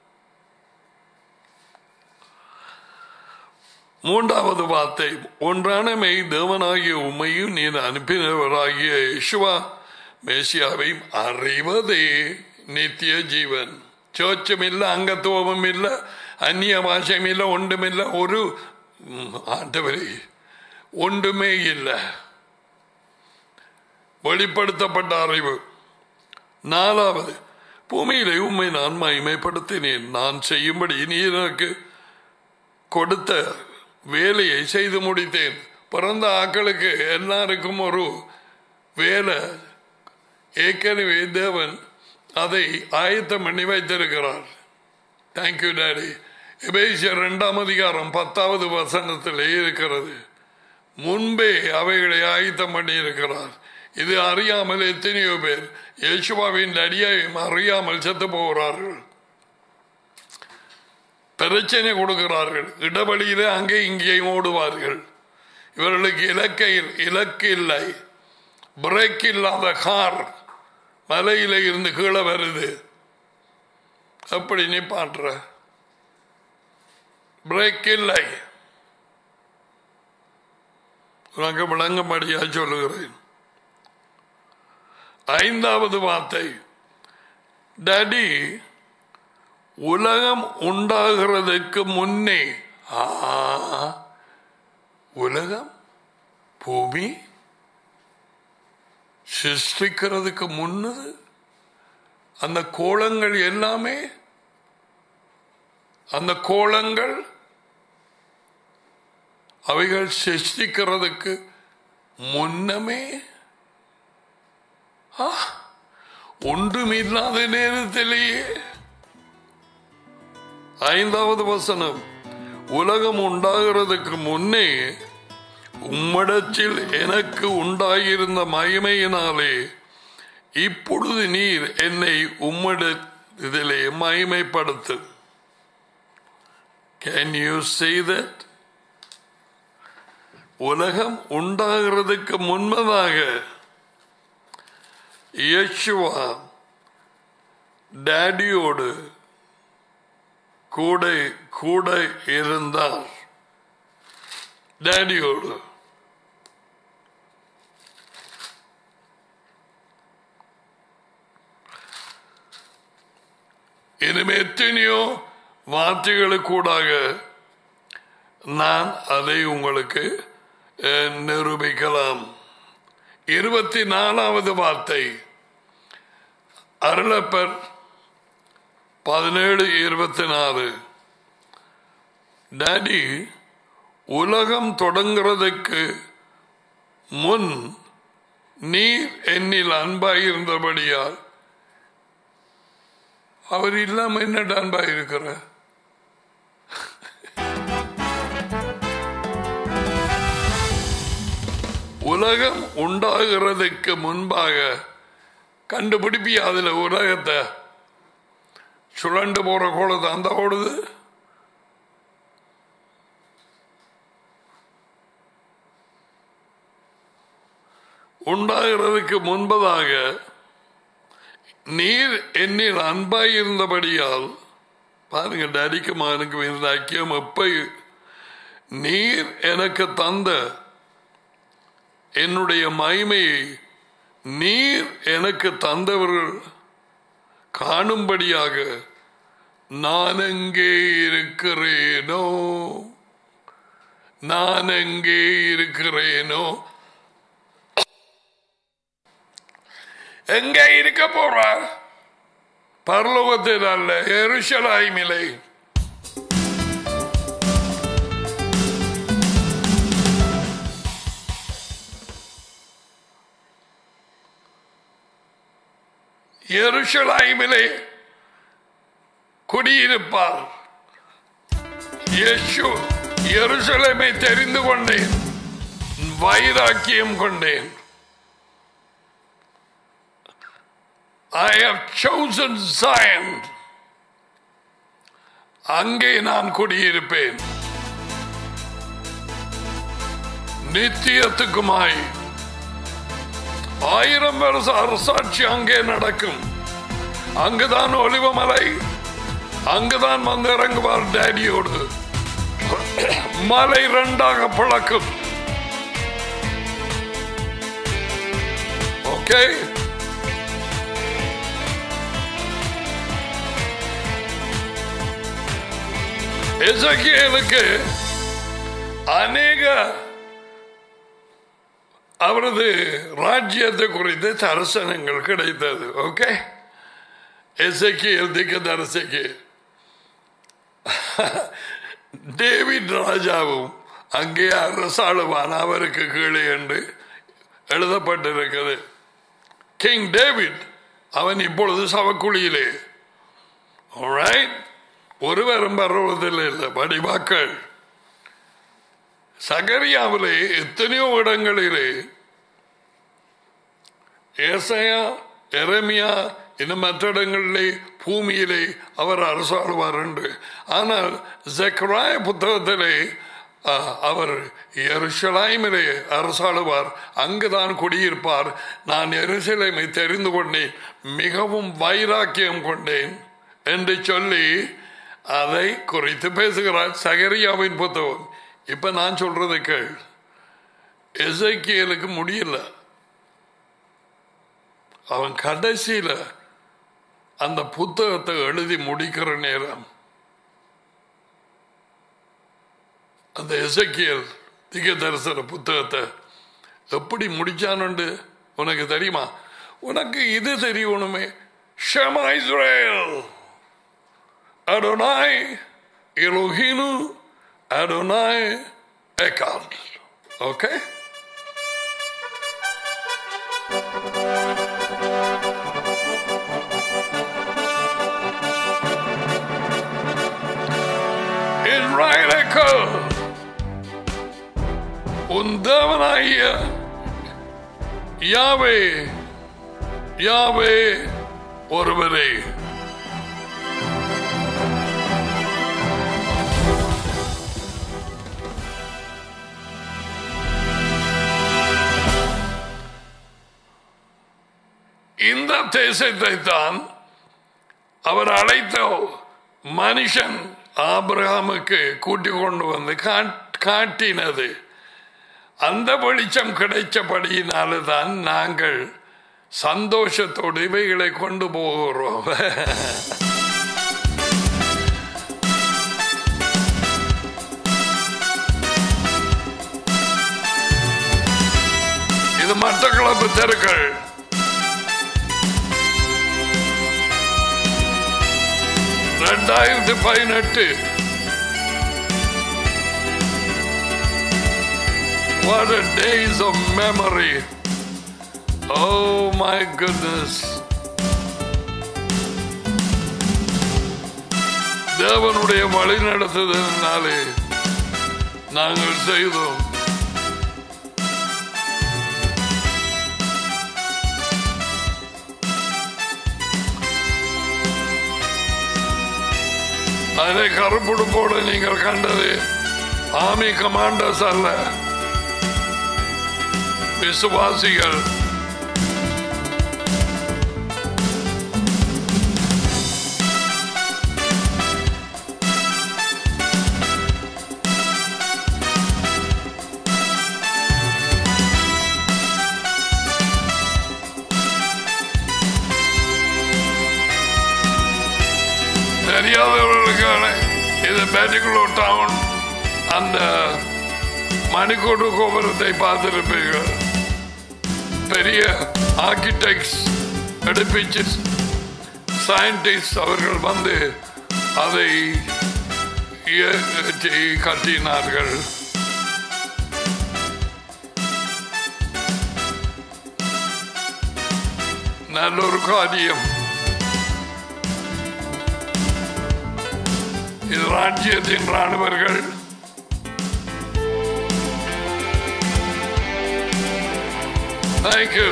மூன்றாவது வார்த்தை ஒன்றான மெய் தேவனாகிய உண்மையும் நீர் அனுப்பினவராகிய யேசுவா மேசியாவையும் அறிவதே நித்திய ஜீவன் சோச்சம் இல்லை அங்கத்துவமும் இல்லை அந்நிய பாஷையும் இல்லை ஒன்றுமில்லை ஒரு ம், ஆண்டவரே ஒன்றுமே இல்லை வெளிப்படுத்தப்பட்ட அறிவு நாலாவது பூமியிலே உண்மை நான் மகிமைப்படுத்தினேன் நான் செய்யும்படி நீ எனக்கு கொடுத்த வேலையை செய்து முடித்தேன் பிறந்த ஆக்களுக்கு எல்லாருக்கும் ஒரு வேலை ஏற்கனவே தேவன் அதை ஆயத்தம் பண்ணி வைத்திருக்கிறார் தேங்க்யூ டாடி எபேசியர் இரண்டாம் அதிகாரம் பத்தாவது வசனத்திலே இருக்கிறது முன்பே அவைகளை ஆயத்தம் பண்ணி இருக்கிறார் இது அறியாமல் எத்தனையோ பேர் யேசுவாவின் அடியையும் அறியாமல் செத்து போகிறார்கள் பிரச்சனை கொடுக்கிறார்கள் இடவழியிலே அங்கே இங்கேயும் ஓடுவார்கள் இவர்களுக்கு இலக்கையில் இலக்கு இல்லை பிரேக் இல்லாத கார் மலையில இருந்து கீழே வருது அப்படி நீ பாடுற பிரேக் இல்லை உனக்கு விளங்கும்படியா சொல்லுகிறேன் ஐந்தாவது வார்த்தை டடி உலகம் உண்டாகிறதுக்கு முன்னே ஆ, உலகம் பூமி சிருஷ்டிக்கிறதுக்கு முன்னது அந்த கோலங்கள் எல்லாமே அந்த கோலங்கள் அவைகள் சிருஷ்டிக்கிறதுக்கு முன்னமே ஆ, ஒன்றுமில்லாத நேரத்திலேயே ஐந்தாவது வசனம் உலகம் உண்டாகிறதுக்கு முன்னே உம்மிடத்தில் எனக்கு உண்டாயிருந்த மகிமையினாலே இப்பொழுது நீர் என்னை உம்மிடத்திலே மகிமைப்படுத்து கேன் யூ say that உலகம் உண்டாகிறதுக்கு முன்பதாக யேசுவா டேடியோடு கூட கூட இருந்தார் டேடியோடு இனிமே எத்தனையோ வார்த்தைகளுக்கூடாக நான் அதை உங்களுக்கு அஹ், நிரூபிக்கலாம் இருபத்தி நாலாவது வார்த்தை அருளப்பர் பதினேழு இருபத்தி நாலு டாடி உலகம் தொடங்குறதுக்கு முன் நீர் என்னில் அன்பாயிருந்தபடியால் அவர் இல்லாம என்ன அன்பாயிருக்கிற உலகம் உண்டாகிறதுக்கு முன்பாக கண்டுபிடிப்பியா அதுல உலகத்தை சுழண்டு போற கோலத்தை அந்த ஓடுது உண்டாகிறதுக்கு முன்பதாக நீர் என்னில் அன்பாய் இருந்தபடியால் பாருங்க டடிக்கு மகனுக்கு இருந்த ஐக்கியம் எப்ப நீர் எனக்கு தந்த என்னுடைய மகிமையை நீர் எனக்கு தந்தவர்கள் காணும்படியாக நான் எங்கே இருக்கிறேனோ நான் எங்கே இருக்கிறேனோ எங்க இருக்க போறா பரலோகத்தில் அல்ல எருஷலாய்மிலை எருஷலாய்மிலே குடியிருப்பார் இயேசு எருசலேமை தெரிந்து கொண்டேன் வைராக்கியம் கொண்டேன் I have chosen Zion. அங்கே நான் குடியிருப்பேன் நித்தியத்துக்குமாய் ஆயிரம் வருஷ அரசாட்சி அங்கே நடக்கும் அங்குதான் ஒலிவமலை அங்குதான் வந்து இறங்குவார் டேடியோடு மலை ரெண்டாக பழக்கும் ஓகே எசக்கியலுக்கு அநேக அவரது ராஜ்யத்தை குறித்து தரிசனங்கள் கிடைத்தது ஓகே எசைக்கு திக்க தரிசைக்கு டேவிட் ராஜாவும் அங்கே அரசாளுவான் அவருக்கு கீழே என்று எழுதப்பட்டிருக்கிறது கிங் டேவிட் அவன் இப்பொழுது சவக்குழியிலே Alright? ஒருவரும் பருவத்தில் இல்லை வடிவாக்கள் சகரியாவிலே எத்தனையோ இடங்களிலே ஏசையா எரமியா இன்னும் மற்ற இடங்களிலே பூமியிலே அவர் அரசாளுவார் என்று ஆனால் ஜெக்ராய புத்தகத்திலே ஆ, அவர் எருசலாய்மிலே அரசாளுவார் அங்குதான் குடியிருப்பார் நான் எருசலேமை தெரிந்து கொண்டேன் மிகவும் வைராக்கியம் கொண்டேன் என்று சொல்லி அதை குறித்து பேசுகிறார் சகரியாவின் புத்தகம் இப்ப நான் சொல்றது கேள் எசைக்கியலுக்கு முடியல அவன் கடைசியில அந்த புத்தகத்தை எழுதி முடிக்கிற நேரம் அந்த எசக்கியல் திக தரிசன புத்தகத்தை எப்படி முடிச்சானுண்டு உனக்கு தெரியுமா உனக்கு இது தெரியணுமே ஷமா இஸ்ரேல் அடோனாய் எலோஹினு அடோனாய் எக்கார்ட் ஓகே இஸ்ராயலுக்கு உன் தேவனாகிய யாவே யாவே ஒருவரே இந்த தேசத்தை தான் அவர் அழைத்த மனுஷன் ஆபிரகாமுக்கு கூட்டிக் கொண்டு வந்து காட்- காட்டினது அந்த வெளிச்சம் கிடைச்சபடியினால தான் நாங்கள் சந்தோஷத்தோடு இவைகளை கொண்டு போகிறோம் இது மட்டக்களப்பு தெருக்கள் ரெண்டாயிரத்தி பதினெட்டு What a days of memory. Oh my goodness. தேவனுடைய வழி நடத்துதனாலே நாங்கள் செய்தோம் அதை கருப்புடுப்போடு நீங்கள் கண்டது ஆமி கமாண்டர்ஸ் அல்ல விசுவாசிகள் தெரியாதவர்களுக்கான இது பேட்டிகுலோ டவுன் அந்த மணிக்கோடு கோபுரத்தை பார்த்திருப்பீர்கள் பெரிய ஆர்கிடெக்ட்ஸ் எடுப்பிச்சு சயின்டிஸ்ட் அவர்கள் வந்து அதை இயற்றி கட்டினார்கள் நல்லொரு காரியம் இது ராஜ்யத்தின் ராணுவர்கள் Thank you.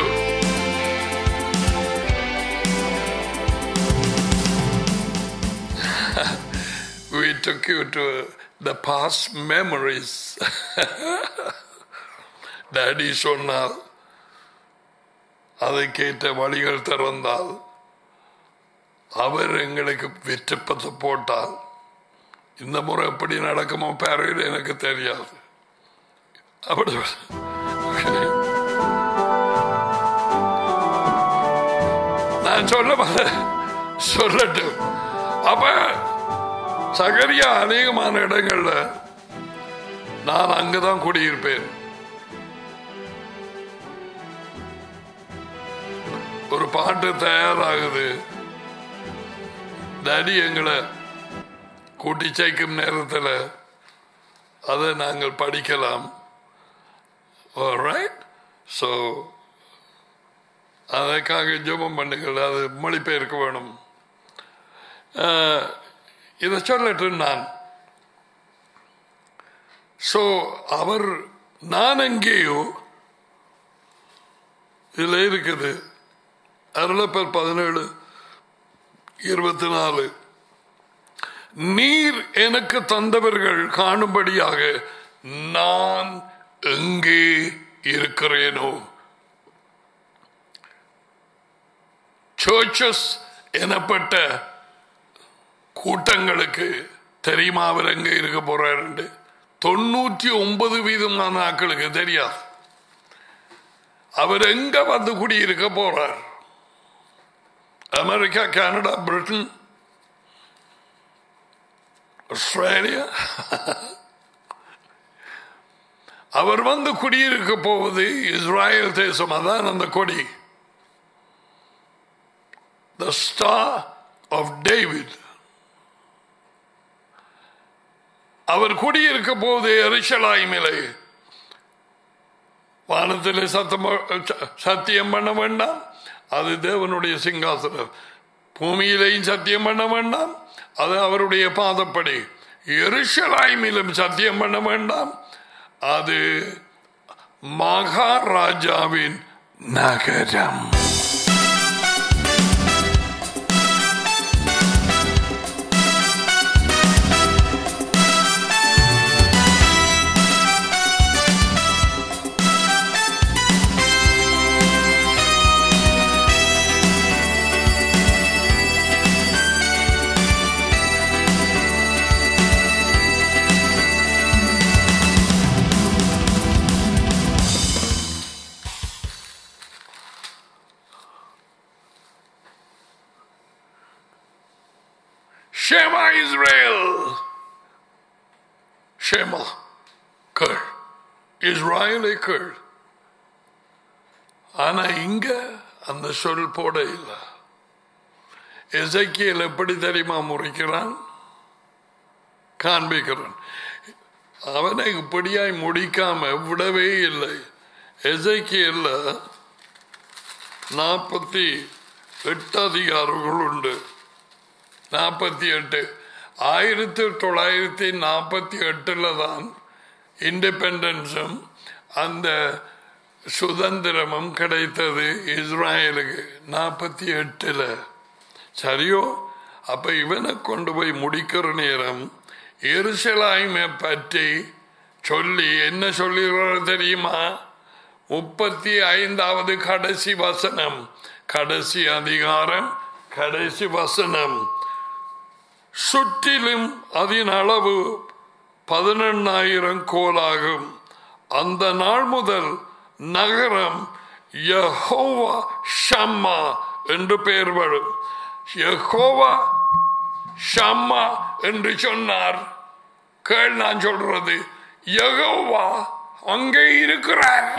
we took you to the past memories. Daddy சொன்னால் அதை கேட்ட வழிகள் திறந்தால் அவர் எங்களுக்கு வெற்றுப்பத்தை போட்டால் இந்த முறை எப்படி நடக்குமோ பேரையில் எனக்கு தெரியாது அப்படி நான் சொல்ல வர- சொல்லட்டும் அப்ப சகரியா அநேகமான இடங்கள்ல நான் அங்கதான் குடியிருப்பேன் ஒரு பாட்டு தயாராகுது டேடி எங்களை கூட்டி சேர்க்கும் நேரத்தில் அதை நாங்கள் படிக்கலாம் ரைட் ஸோ அதற்காக ஜெபம் பண்ணுங்கள் அது மொழிபெயர்க்க வேணும் அஹ், இதை சொல்லட்டு நான் ஸோ அவர் நான் எங்கேயோ இதில் இருக்குது அருளப்பர் பதினேழு இருபத்தி நாலு நீர் எனக்கு தந்தவர்கள் காணும்படியாக நான் எங்கே இருக்கிறேனோ சர்ச்சஸ் எனப்பட்ட கூட்டங்களுக்கு தெரியுமா அவர் எங்க இருக்க போறாரு தொண்ணூற்றி ஒன்பது வீதமான ஆட்களுக்கு தெரியாது அவர் எங்க வந்து குடியிருக்க போறார் அமெரிக்கா கனடா பிரிட்டன் ஆஸ்திரேலியா அவர் வந்து குடியிருக்க போவது இஸ்ராயல் தேசம் அதான் அந்த கொடி த ஸ்டார் ஆஃப் டேவிட் அவர் குடியிருக்க போது எரிசலாய்மிலை வானத்திலே சத்தம் சத்தியம் பண்ண வேண்டாம் அது தேவனுடைய சிங்காசனம் பூமியிலேயும் சத்தியம் பண்ண வேண்டாம் அது அவருடைய பாதப்படி எருஷலாய்மிலும் சத்தியம் பண்ண வேண்டாம் அது மகாராஜாவின் நகரம் ஷேமா இஸ்ரேல் ஷேமா கேள் இஸ்ராயலை கேள் ஆனா இங்க அந்த சொல் போட இல்லை எசைக்கியல் எப்படி தெரியுமா முறைக்கிறான் காண்பிக்கிறான் அவனை இப்படியாய் முடிக்காம விடவே இல்லை எசைக்கியல்ல நாற்பத்தி எட்டு அதிகாரங்கள் உண்டு நாற்பத்தி எட்டு ஆயிரத்தி தொள்ளாயிரத்தி நாற்பத்தி எட்டில் தான் இண்டிபெண்டன்ஸும் அந்த சுதந்திரமும் கிடைத்தது இஸ்ராயலுக்கு நாற்பத்தி எட்டில் சரியோ அப்ப இவனை கொண்டு போய் முடிக்கிற நேரம் எருசலாய்மை பற்றி சொல்லி என்ன சொல்லுகிறார் தெரியுமா முப்பத்தி ஐந்தாவது கடைசி வசனம் கடைசி அதிகாரம் கடைசி வசனம் சுற்றிலும் அதன் அளவு பதினெண்ணாயிரம் கோலாகும் அந்த நாள் முதல் நகரம் யஹோவா ஷம்மா என்று பெயர் வரும் யஹோவா ஷம்மா என்று சொன்னார் கேள் நான் சொல்றது யகோவா அங்கே இருக்கிறார்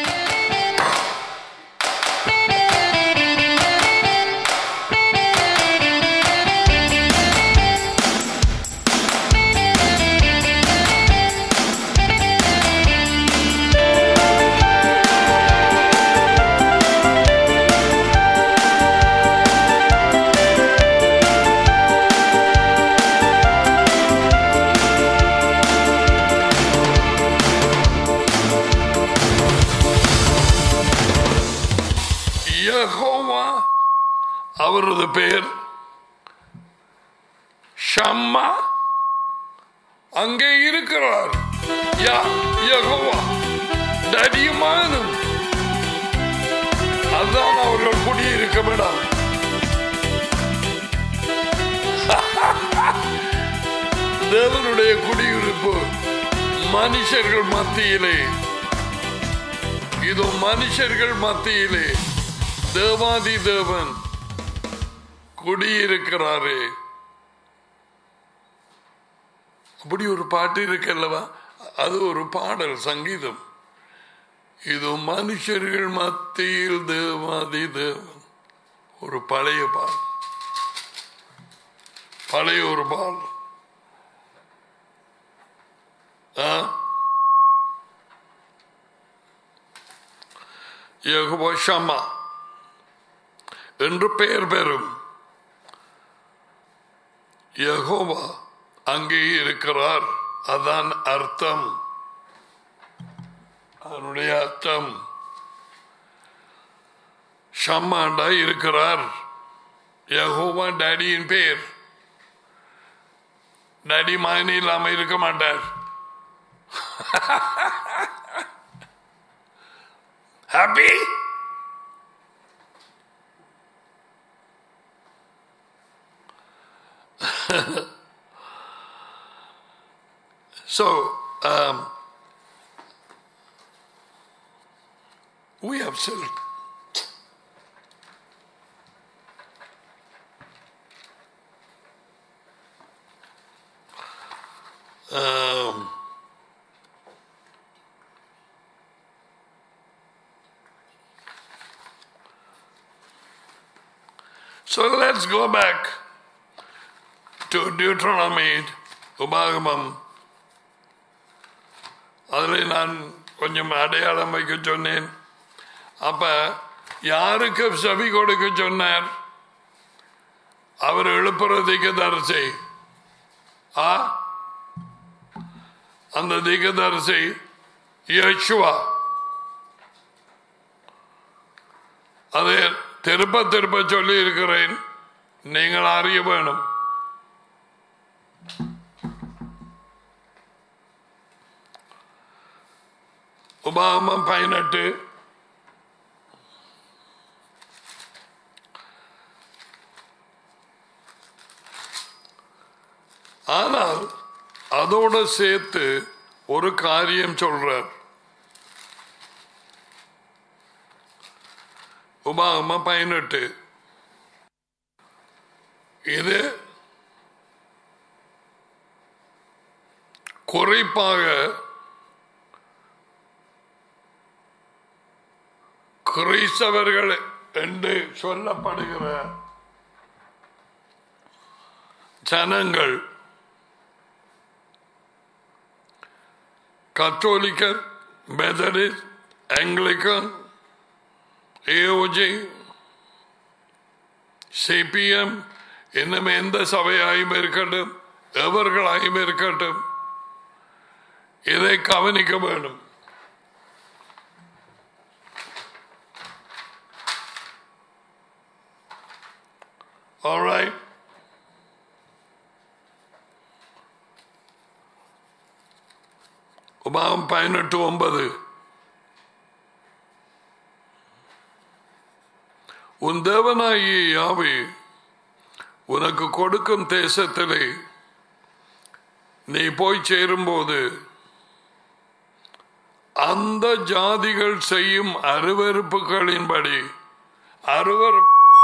யகோவா அவரது பெயர் ஷம்மா அங்கே இருக்கிறார் யா யகோவா தடியமானும் அதுதான் அவர்கள் குடியிருக்க விடாம் தேவனுடைய குடியிருப்பு மனுஷர்கள் மத்தியிலே இதோ மனுஷர்கள் மத்தியிலே தேவாதி தேவன் குடியிருக்கிறாரே அப்படி ஒரு பாட்டு இருக்கல்லவா அது ஒரு பாடல் சங்கீதம் இது மனுஷர்கள் மத்தியில் தேவாதி தேவன் ஒரு பழைய பால் பழைய ஒரு பால் ஆ? யெகோவா ஷம்மா என்று பெயர் பெறும் யெகோவா அங்கே இருக்கிறார் அதான் அர்த்தம் அதனுடைய அர்த்தம் ஷம்மாண்டா இருக்கிறார் யகோவா டேடியின் பேர் டேடி மகன் இல்லாம இருக்க மாட்டார் happy so um, we have still um, so let's go back to Deuteronomy, உபாகமம் அதில் நான் கொஞ்சம் அடையாளம் வைக்க சொன்னேன் அப்ப யாருக்கு செவி கொடுக்க சொன்னார் அவர் எழுப்புறதுக்கு தரிசி ஆ அந்த திகதரிசி யேசுவா அதை திருப்ப திருப்ப சொல்லி இருக்கிறேன் நீங்கள் அறிய வேணும் உபாகமம் பதினெட்டு ஆனால் அதோட சேர்த்து ஒரு காரியம் சொல்றார் உபாகம பதினெட்டு இது குறிப்பாக கிறிஸ்தவர்கள் என்று சொல்லப்படுகிற ஜனங்கள் கத்தோலிக்கர் மெதடிஸ்ட் ஆங்கிலிக்கன் ஏஓஜி சிபிஎம் இன்னும் எந்த சபையாயும் இருக்கட்டும் எவர்களாயும் இருக்கட்டும் இதை கவனிக்க வேண்டும் All right. உபாகம் பதினெட்டு ஒன்பது உன் தேவனாகிய யாவே உனக்கு கொடுக்கும் தேசத்திலே நீ போய் சேரும்போது அந்த ஜாதிகள் செய்யும் அருவறுப்புகளின்படி அருவர்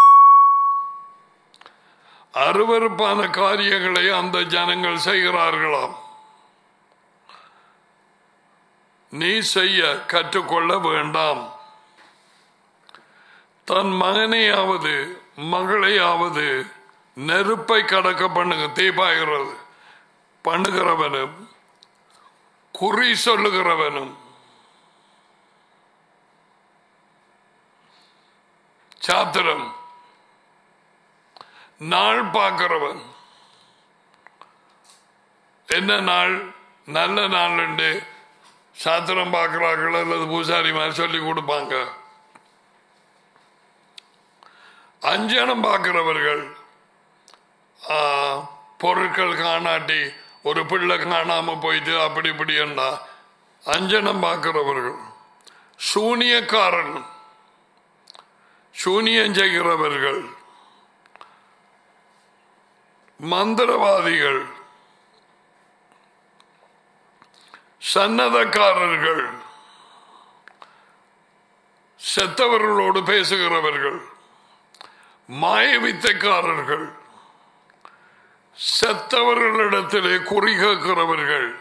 அருவறுப்பான காரியங்களை அந்த ஜனங்கள் செய்கிறார்களாம் நீ செய்ய கற்றுக்கொள்ள வேண்டாம் தன் மகனையாவது மகளையாவது நெருப்பை கடக்க பண்ணுங்க தீபாகிறது பண்ணுகிறவனும் குறி சொல்லுகிறவனும் சாத்திரம் நாள் பார்க்கிறவன் என்ன நாள் நல்ல நாள் உண்டு சாத்திரம் பார்க்கிறார்கள் அல்லது பூசாரி மாதிரி சொல்லி கொடுப்பாங்க அஞ்சனம் பார்க்கிறவர்கள் ஆ, பொருட்கள் காணாட்டி ஒரு பிள்ளை காணாம போயிட்டு அப்படி இப்படி என்ன அஞ்சனம் பார்க்கிறவர்கள் சூனியக்காரன் சூனியம் செய்கிறவர்கள் மந்திரவாதிகள் சன்னதக்காரர்கள் செத்தவர்களோடு பேசுகிறவர்கள் மாயவித்தைக்காரர்கள் செத்தவர்களிடத்திலே குறி கேட்கிறவர்கள்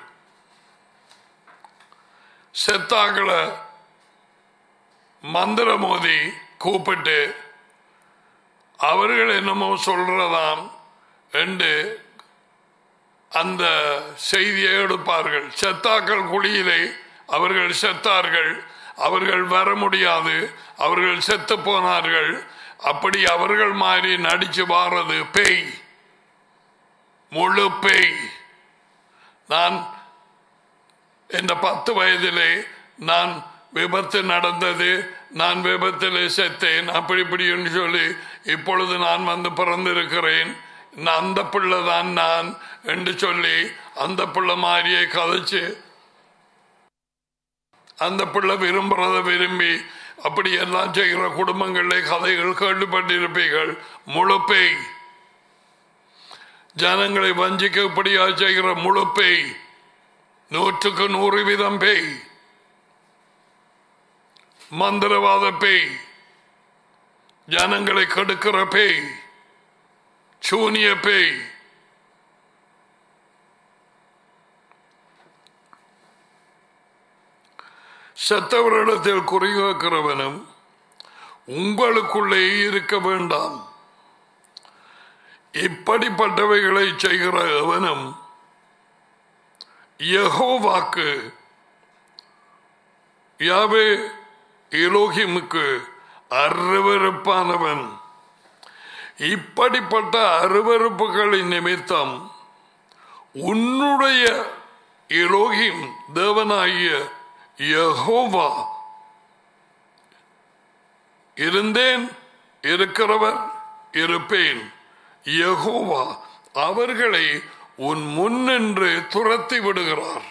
செத்தாக்களை மந்திர மோதி கூப்பிட்டு அவர்கள் என்னமோ சொல்றதாம் என்று அந்த செய்தியை எடுப்பார்கள் செத்தாக்கள் குழியிலே அவர்கள் செத்தார்கள் அவர்கள் வர முடியாது அவர்கள் செத்து போனார்கள் அப்படி அவர்கள் மாதிரி நடிச்சு வாரது பேய் முழு பேய் நான் இந்த பத்து வயதிலே நான் விபத்து நடந்தது நான் விபத்திலே செத்தேன் அப்படி இப்படின்னு சொல்லி இப்பொழுது நான் வந்து பிறந்திருக்கிறேன் நான் அந்த பிள்ளை தான் நான் என்று சொல்லி அந்த பிள்ளை மாதிரியே கதைச்சு அந்த பிள்ளை விரும்புறத விரும்பி அப்படி எல்லாம் செய்கிற குடும்பங்களிலே கதைகள் கேள்விப்பட்டிருப்பீர்கள் முழு பேய் ஜனங்களை வஞ்சிக்க இப்படியா செய்கிற முழு பேய் நூற்றுக்கு நூறு வீதம் பேய் மந்திரவாத பேய் ஜனங்களை கெடுக்கிற பேய் சூனிய பேய் செத்தவரிடத்தில் குறிகாக்கிறவனும் உங்களுக்குள்ளே இருக்க வேண்டாம் இப்படிப்பட்டவைகளை செய்கிற எவனும் யெகோவாக்கு யாவே எலோகிமுக்கு அருவருப்பானவன் இப்படிப்பட்ட அருவருப்புகளின் நிமித்தம் உன்னுடைய எலோகிம் தேவனாகிய யெகோவா இருந்தேன் இருக்கிறவர் இருப்பேன் யெகோவா அவர்களை உன் முன்னின்று துரத்தி விடுகிறார்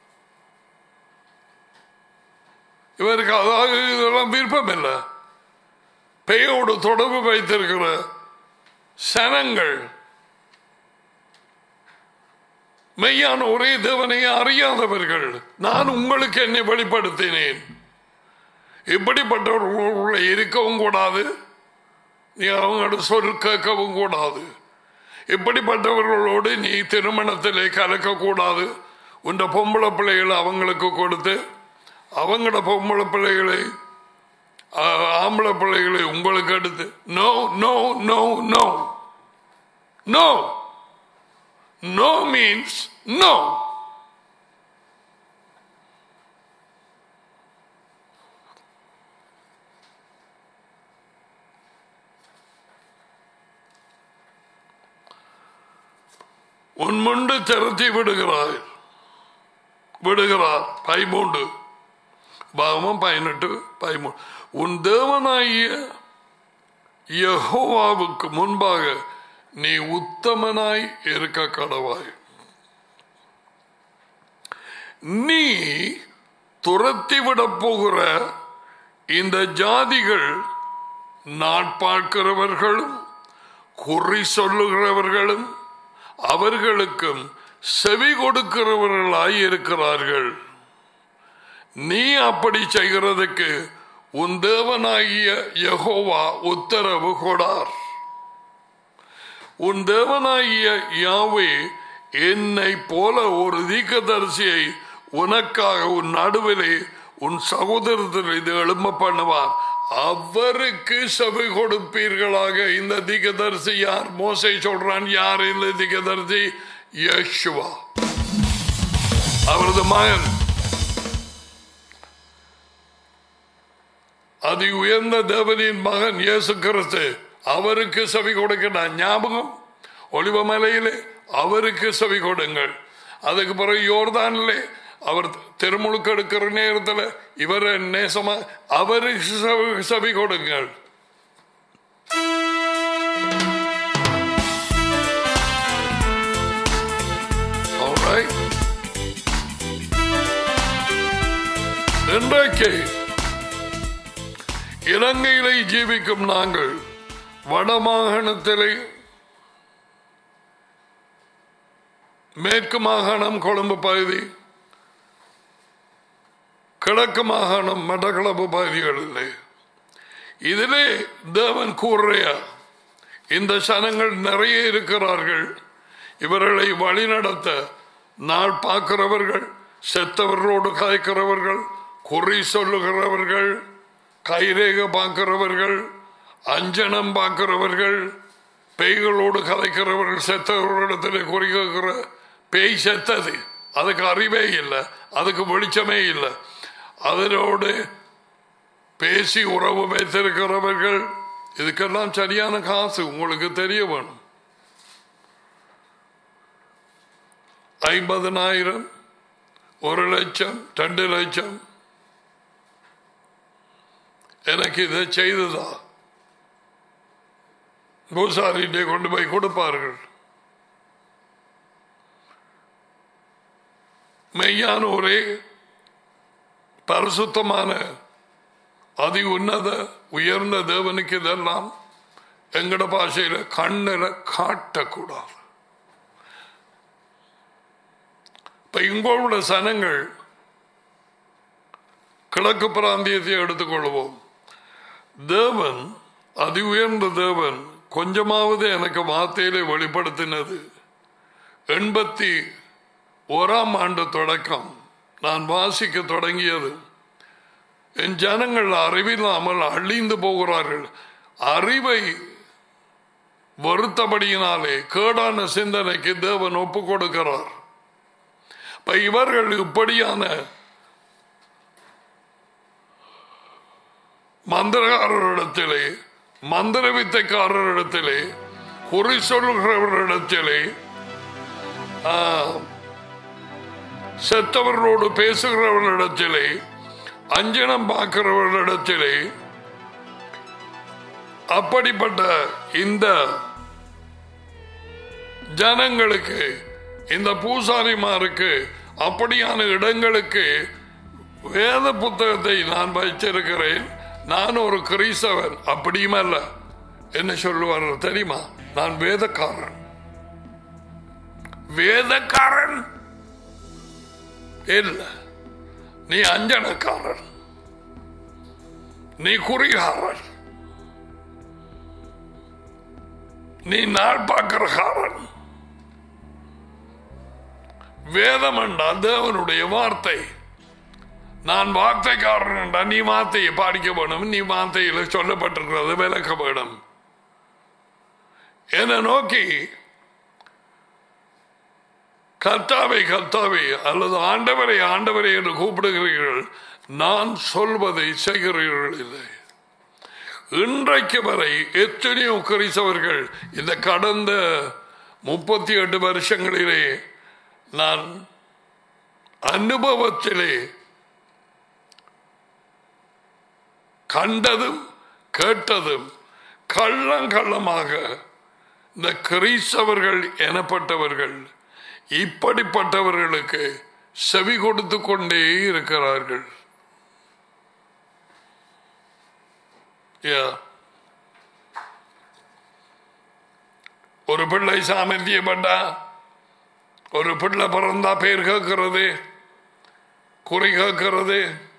இவருக்கு அதாவது இதெல்லாம் விருப்பம் இல்லை பெயோடு தொடர்பு வைத்திருக்கிற சனங்கள் மெய்யான ஒரே தேவனை அறியாதவர்கள் நான் உங்களுக்கு என்னை வெளிப்படுத்தினேன் இப்படிப்பட்டவர்களுள்ள இருக்கவும் கூடாது நீ அவங்களோட சொல் கேட்கவும் கூடாது இப்படிப்பட்டவர்களோடு நீ திருமணத்திலே கலக்கக்கூடாது உன்ற பொம்பளை பிள்ளைகளை அவங்களுக்கு கொடுத்து அவங்களோட பொம்பளை பிள்ளைகளை ஆ- ஆம்பளை பிள்ளைகளை உங்களுக்கு எடுத்து no no no no no no means no உன் முண்டு திரட்டி விடுகிறாய் விடுகிறார் பதிமூன்று பாவம் பதினெட்டு பதிமூணு உன் தேவனாகிய யெகோவாவுக்கு முன்பாக நீ உத்தமனாய் இருக்க கடவாய் நீ துரத்தி விடப் போகிற இந்த ஜாதிகள் நாட்பார்க்கிறவர்களும் குறி சொல்லுகிறவர்களும் அவர்களுக்கும் செவி கொடுக்கிறவர்களாய் இருக்கிறார்கள் நீ அப்படி செய்கிறதுக்கு உன் தேவனாகிய யெகோவா உத்தரவு கொடார் உன் தேவனாகிய யாவே என்னை போல ஒரு தீக்கதரிசியை உனக்காக உன் நடுவிலே உன் சகோதரத்தில் இது எழும்ப பண்ணுவார் அவருக்கு செவி கொடுப்பீர்களாக இந்த தீக்கதரிசி யார் மோசை சொல்றான் யார் இந்த தீக்கதரிசி யேசுவா அவரது மகன் அதி உயர்ந்த தேவனின் மகன் இயேசு கிறிஸ்து அவருக்கு செவி கொடுக்கிறார் ஞாபகம் ஒளிவமலையிலே அவருக்கு செவி கொடுங்கள் அதுக்கு பிறகு யோர்தானிலே அவர் திருமுழுக்கு எடுக்கிற நேரத்தில் இவர் நேசமா அவருக்கு செவி- செவி கொடுங்கள் Alright. இன்றைக்கு இலங்கையிலே ஜீவிக்கும் நாங்கள் வடமாகாணத்திலே மேற்கு மாகாணம் கொழும்பு பகுதி கிழக்கு மாகாணம் மட்டக்களப்பு பகுதிகளிலே இதிலே தேவன் கூறுறையா இந்த சனங்கள் நிறைய இருக்கிறார்கள் இவர்களை வழிநடத்த நாள் பார்க்கிறவர்கள் செத்தவர்களோடு கதைக்கிறவர்கள் குறி சொல்லுகிறவர்கள் கைரேக பார்க்கிறவர்கள் அஞ்சனம் பார்க்கிறவர்கள் பேய்களோடு கதைக்கிறவர்கள் செத்தவர்களிடத்தில் குறி கேட்கிற பேய் செத்தது அதுக்கு அறிவே இல்லை அதுக்கு வெளிச்சமே இல்லை அதனோடு பேசி உறவு வைத்திருக்கிறவர்கள் இதுக்கெல்லாம் சரியான காசு உங்களுக்கு தெரிய வேணும் ஐம்பதனாயிரம் ஒரு லட்சம் ரெண்டு லட்சம் எனக்கு இதை செய்ததா பூசாரிட்டே கொண்டு போய் கொடுப்பார்கள் மெய்யான ஒரே பரிசுத்தமான அதி உன்னத உயர்ந்த தேவனுக்கு இதெல்லாம் எங்கட பாஷையில கண்ணில் காட்டக்கூடாது இப்ப இங்கோட சனங்கள் கிழக்கு பிராந்தியத்தை எடுத்துக்கொள்வோம் தேவன் அதி உயர்ந்த தேவன் கொஞ்சமாவது எனக்கு வார்த்தையிலே வெளிப்படுத்தினது எண்பத்தி ஓராம் ஆண்டு தொடக்கம் நான் வாசிக்க தொடங்கியது என் ஜனங்கள் அறிவில்லாமல் அழிந்து போகிறார்கள் அறிவை வருத்தபடியினாலே கேடான சிந்தனைக்கு தேவன் ஒப்பு கொடுக்கிறார் இப்ப இவர்கள் இப்படியான மந்திரகாரரிடத்திலே மந்திர வித்தைக்காரரிடத்திலே குறி சொல்கிறவரிடத்திலே ஆ, செத்தவர்களோடு பேசுகிறவர்களிடத்திலே அஞ்சனம் பார்க்கிறவர்களிடத்திலே அப்படிப்பட்ட இந்த ஜனங்களுக்கு இந்த பூசாரிமாருக்கு அப்படியான இடங்களுக்கு வேத புத்தகத்தை நான் வைத்திருக்கிறேன் நான் ஒரு கிறிஸ்தவன் அப்படியும் அல்ல என்ன சொல்லுவார் தெரியுமா நான் வேதக்காரன் வேதக்காரன் இல்ல நீ அஞ்சனக்காரன் நீ குறிகாரன் நீ நாள் பார்க்கிறகாரன் வேதம் என்றால் தேவனுடைய வார்த்தை நான் வார்த்தைக்காரன் என்றால் நீ வார்த்தையை பாடிக்க வேணும் நீ வார்த்தையில் சொல்லப்பட்டிருக்கிறது விளக்க வேணும் என்னை நோக்கி கர்த்தாவை கர்த்தாவை அல்லது ஆண்டவரை ஆண்டவரை என்று கூப்பிடுகிறீர்கள் நான் சொல்வதை செய்கிறீர்கள் இல்லை இன்றைக்கு வரை எத்தனையோ கிறிஸ்தவர்கள் இந்த கடந்த முப்பத்தி எட்டு வருஷங்களிலே நான் அனுபவத்திலே கண்டதும் கேட்டதும் கள்ளங்கள்ளமாக இந்த கிறிஸ்தவர்கள் எனப்பட்டவர்கள் இப்படிப்பட்டவர்களுக்கு செவி கொடுத்து கொண்டே இருக்கிறார்கள் Yeah. ஒரு பிள்ளை சாமர்த்தியப்பட்டா ஒரு பிள்ளை பிறந்தா பேர் கேட்கிறது குறி கேட்கிறது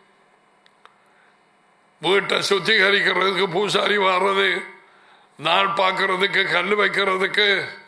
வீட்டை சுத்திகரிக்கிறதுக்கு பூசாரி வர்றது நாள் பார்க்கறதுக்கு கல் வைக்கிறதுக்கு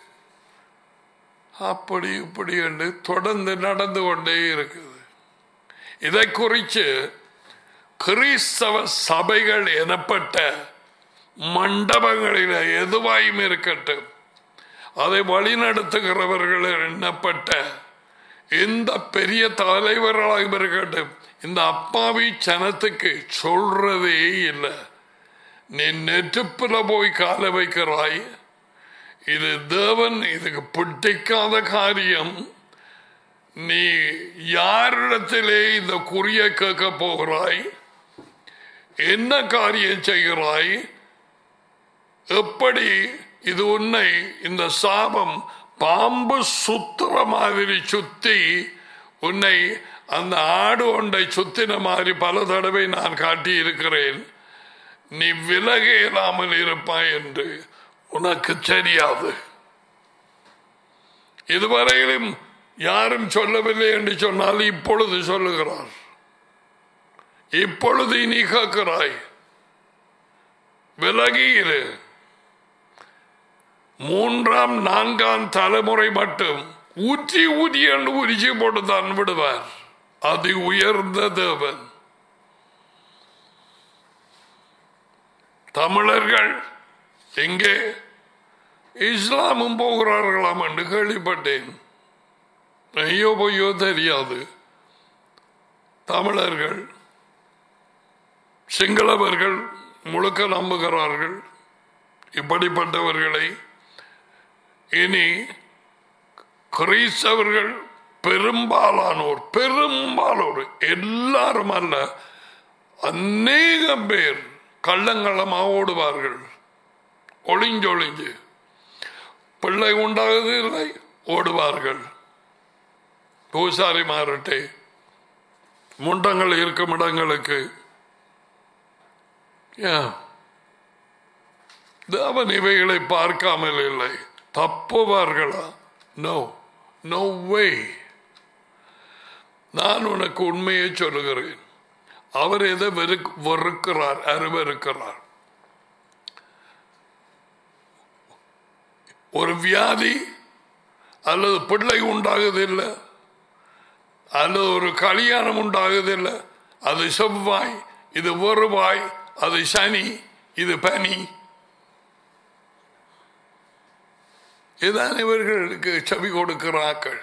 அப்படி இப்படி என்று தொடர்ந்து நடந்து கொண்டே இருக்குது இதை குறித்து கிறிஸ்தவ சபைகள் எனப்பட்ட மண்டபங்களில் எதுவாயும் இருக்கட்டும் அதை வழிநடத்துகிறவர்கள் எண்ணப்பட்ட எந்த பெரிய தலைவர்களாக இருக்கட்டும் இந்த அப்பாவி சனத்துக்கு சொல்றதே இல்லை நீ நெருப்புல போய் கால வைக்கிறாய் இது தேவன் இதுக்கு பிடிக்காத காரியம் நீ யாரிடத்திலே இந்த குறிய கேட்க போகிறாய் என்ன காரியம் செய்கிறாய் எப்படி இது உன்னை இந்த சாபம் பாம்பு சுத்துற மாதிரி சுத்தி உன்னை அந்த ஆடு ஒன்றை சுத்தின மாதிரி பல தடவை நான் காட்டி இருக்கிறேன் நீ விலக இயலாமல் இருப்பாய் என்று உனக்கு தெரியாது இதுவரையிலும் யாரும் சொல்லவில்லை என்று சொன்னால் இப்பொழுது சொல்லுகிறார் இப்பொழுது நீ கேட்கிறாய் விலகியிரு மூன்றாம் நான்காம் தலைமுறை மட்டும் ஊற்றி ஊற்றி என்று உரிச்சி போட்டு தான் விடுவார் அது உயர்ந்த தேவன் தமிழர்கள் எங்கே இஸ்லாமும் போகிறார்களாம் என்று கேள்விப்பட்டேன் ஐயோ பொய்யோ தெரியாது தமிழர்கள் சிங்களவர்கள் முழுக்க நம்புகிறார்கள் இப்படிப்பட்டவர்களை இனி கிறிஸ்தவர்கள் பெரும்பாலானோர் பெரும்பாலோர் எல்லாரும் அல்ல அநேகம் பேர் கள்ளங்களமாக ஓடுவார்கள் ஒளிஞ்சொளிஞ்சு பிள்ளை உண்டாகுது இல்லை ஓடுவார்கள் பூசாரி மாறட்டே முண்டங்கள் இருக்கும் இடங்களுக்கு ஏன்? தேவன் இவைகளை பார்க்காமல் இல்லை தப்புவார்களா நோ நோ வே நான் உனக்கு உண்மையை சொல்லுகிறேன் அவர் எதை வெறுக் வெறுக்கிறார் அருவருக்கிறார் ஒரு வியாதி அல்லது பிள்ளை உண்டாகுதில்லை அல்லது ஒரு கல்யாணம் உண்டாகுதில்லை அது செவ்வாய் இது வருவாய் அது சனி இது பனி இதான் இவர்களுக்கு செவி கொடுக்கிறார்கள்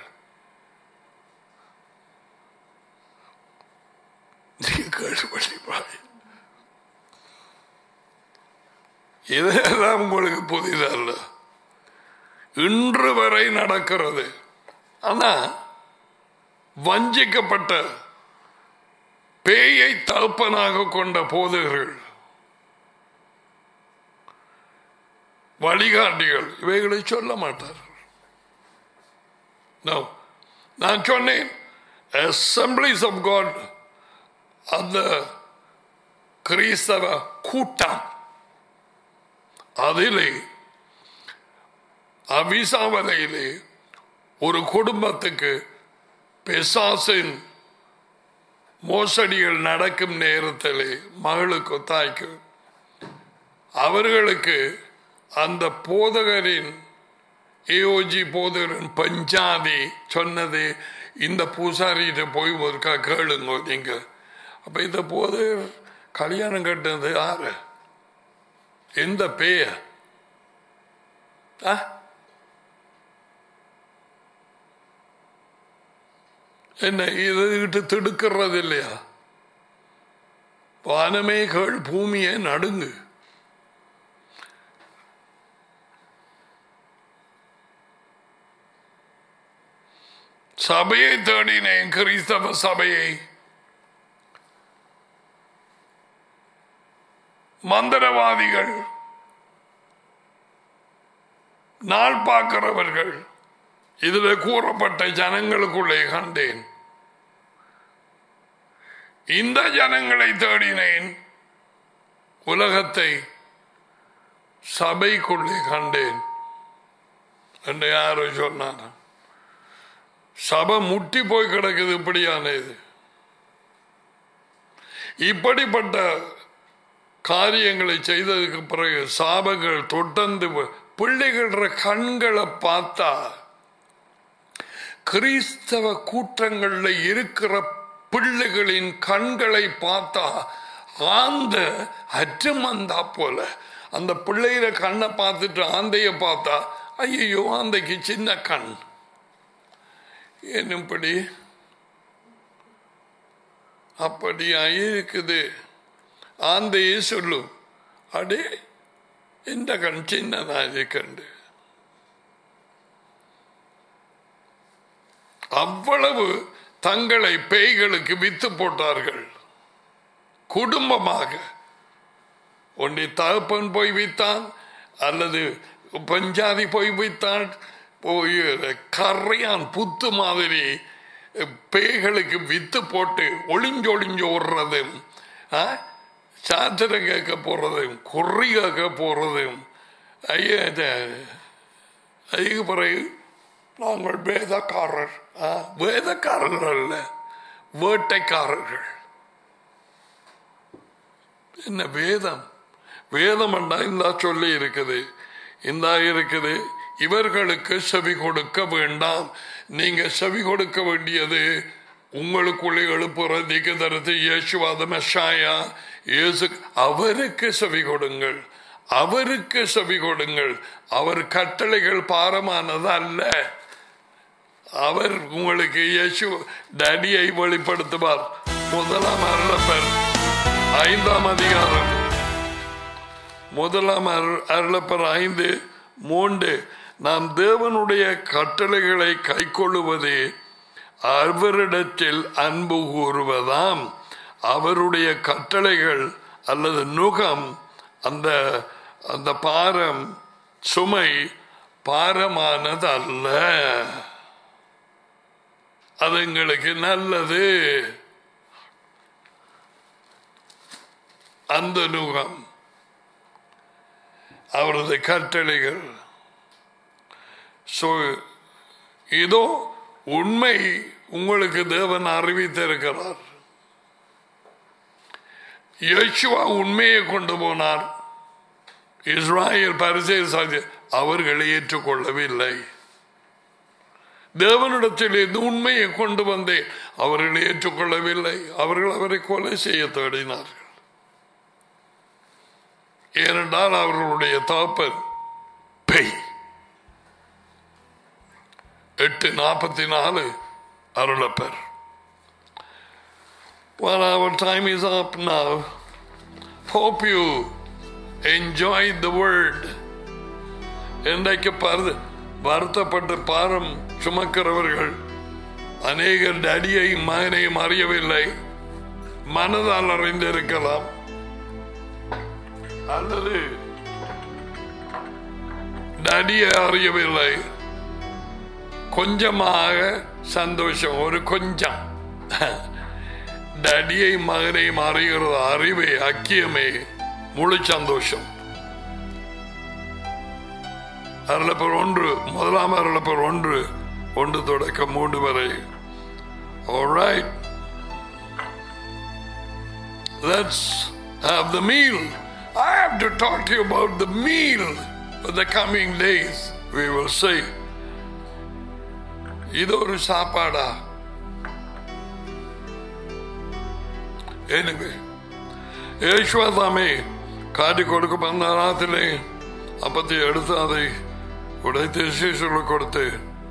கேள்விப்பட்டிருப்பாய். இதெல்லாம் உங்களுக்கு புதிதல்ல இன்று வரை நடக்கிறது ஆனா வஞ்சிக்கப்பட்ட பேயை தகப்பனாக கொண்ட போதகர்கள் வழிகாட்டிகள் இவைகளை சொல்ல மாட்டார்கள் No. நான் சொன்னேன் அசம்பிளிஸ் ஆஃப் காட் அந்த கிறிஸ்தவ கூட்டம் அதிலே அவிசாவலையிலே ஒரு குடும்பத்துக்கு பிசாசின் மோசடிகள் நடக்கும் நேரத்திலே மகளுக்கு தாய்க்கு அவர்களுக்கு அந்த போதகரின் ஏஓஜி போதகரின் பஞ்சாதி சொன்னது இந்த பூசாரிகிட்ட போய் ஒருக்கா கேளுங்க நீங்க அப்ப இந்த போதகர் கல்யாணம் கட்டினது யாரு எந்த பேய ஆ என்ன இதுகிட்ட திடுக்கிறது இல்லையா வானமே கேள் பூமியை நடுங்கு சபையை தேடினேன் கிறிஸ்தவ சபையை மந்திரவாதிகள் நாள் பார்க்கிறவர்கள் இதில் கூறப்பட்ட ஜனங்களுக்குள்ளே கண்டேன் இந்த ஜனங்களை தேடினேன் உலகத்தை சபைக்குள்ளே கண்டேன் என்று யாரோ சொன்னார் சபை முட்டி போய் கிடக்குது இப்படியான இது இப்படிப்பட்ட காரியங்களை செய்ததுக்கு பிறகு சாபங்கள் தொட்டந்து பிள்ளைகள கண்களை பார்த்தா கிறிஸ்தவ கூட்டங்கள்ல இருக்கிற பிள்ளைகளின் கண்களை பார்த்தா ஆந்த அற்றமந்தா போல அந்த பிள்ளையில கண்ணை பார்த்துட்டு ஆந்தைய பார்த்தா ஐயோ ஆந்தைக்கு சின்ன கண் என்னும்படி அப்படியா இருக்குது ஆந்தையே சொல்லு அடே இந்த கண் சின்னதா இருக்கண்டு அவ்வளவு தங்களை பேய்களுக்கு வித்து போட்டார்கள் குடும்பமாக ஒன்றை தகப்பன் போய் வித்தான் அல்லது பஞ்சாதி போய் வித்தான் போய் கரையான் புத்து மாதிரி பேய்களுக்கு வித்து போட்டு ஒளிஞ்சொளிஞ்சு ஓடுறதும் சாத்திரம் கேட்க போறதும் குறி கேட்க போறதும் ஐயா அதுக்கு பிறகு நாங்கள் வேதக்காரர் வேதக்காரர்கள் அல்ல வேட்டைக்காரர்கள் என்ன வேதம் வேதம் இந்த சொல்லி இருக்குது இந்த இருக்குது இவர்களுக்கு செவி கொடுக்க வேண்டாம் நீங்க செவி கொடுக்க வேண்டியது உங்களுக்குள்ளே எழுப்புற தீக்கதரத்தை இயேசுவாத மெஷாயா இயேசு அவருக்கு செவி கொடுங்கள் அவருக்கு செவி கொடுங்கள் அவர் கட்டளைகள் பாரமானது அல்ல அவர் உங்களுக்கு இயேசு டடியை வெளிப்படுத்துவார் முதலாம் அருளப்பர் ஐந்தாம் அதிகாரம் முதலாம் அரு- அருளப்பர் ஐந்து மூன்று நாம் தேவனுடைய கட்டளைகளை கைக்கொள்ளுவதே அவரிடத்தில் அன்பு கூறுவதாம் அவருடைய கட்டளைகள் அல்லது நுகம் அந்த அந்த பாரம் சுமை பாரமானது அல்ல அது எங்களுக்கு நல்லது அந்த நுகம் அவரது கட்டளைகள் ஸோ இதோ உண்மை உங்களுக்கு தேவன் அறிவித்திருக்கிறார் யேசுவா உண்மையை கொண்டு போனார் இஸ்ராயல் பரிசேசாதி அவர்களை ஏற்றுக்கொள்ளவில்லை தேவனிடத்தில் இந்த உண்மையை கொண்டு வந்தேன் அவர்களை ஏற்றுக்கொள்ளவில்லை அவர்கள் அவரை கொலை செய்ய தேடினார்கள் ஏனென்றால் அவர்களுடைய தாப்பன் பெய் எட்டு நாற்பத்தி நாலு அருளப்பர் Well, our time is up now. Hope you enjoyed the word. இன்றைக்கு பருது வருத்தப்பட்டு பாரம் சுமக்கிறவர்கள் அநேகர் டடியையும் மகனையும் அறியவில்லை மனதால் அறிந்திருக்கலாம் அல்லது டடியை அறியவில்லை கொஞ்சமாக சந்தோஷம் ஒரு கொஞ்சம் டடியை மகனையும் அறிகிறது அறிவே அக்கியமே முழு சந்தோஷம் அருளப்பர் ஒன்று முதலாம் அருளப்பர் ஒன்று ஒன்று தொடக்கம் மூன்று வரை Alright. Let's have the meal. I have to talk to you about the meal for the coming days. We will see. இது ஒரு சாப்பாடா எனவே യേശുവാദാമേ കാറ്റി കൊടുക്കുമെന്ന രാത്രിയിലെ അപ്പത്തെ എടുത്ത് அதை உடைத்து சீசுகளை கொடுத்து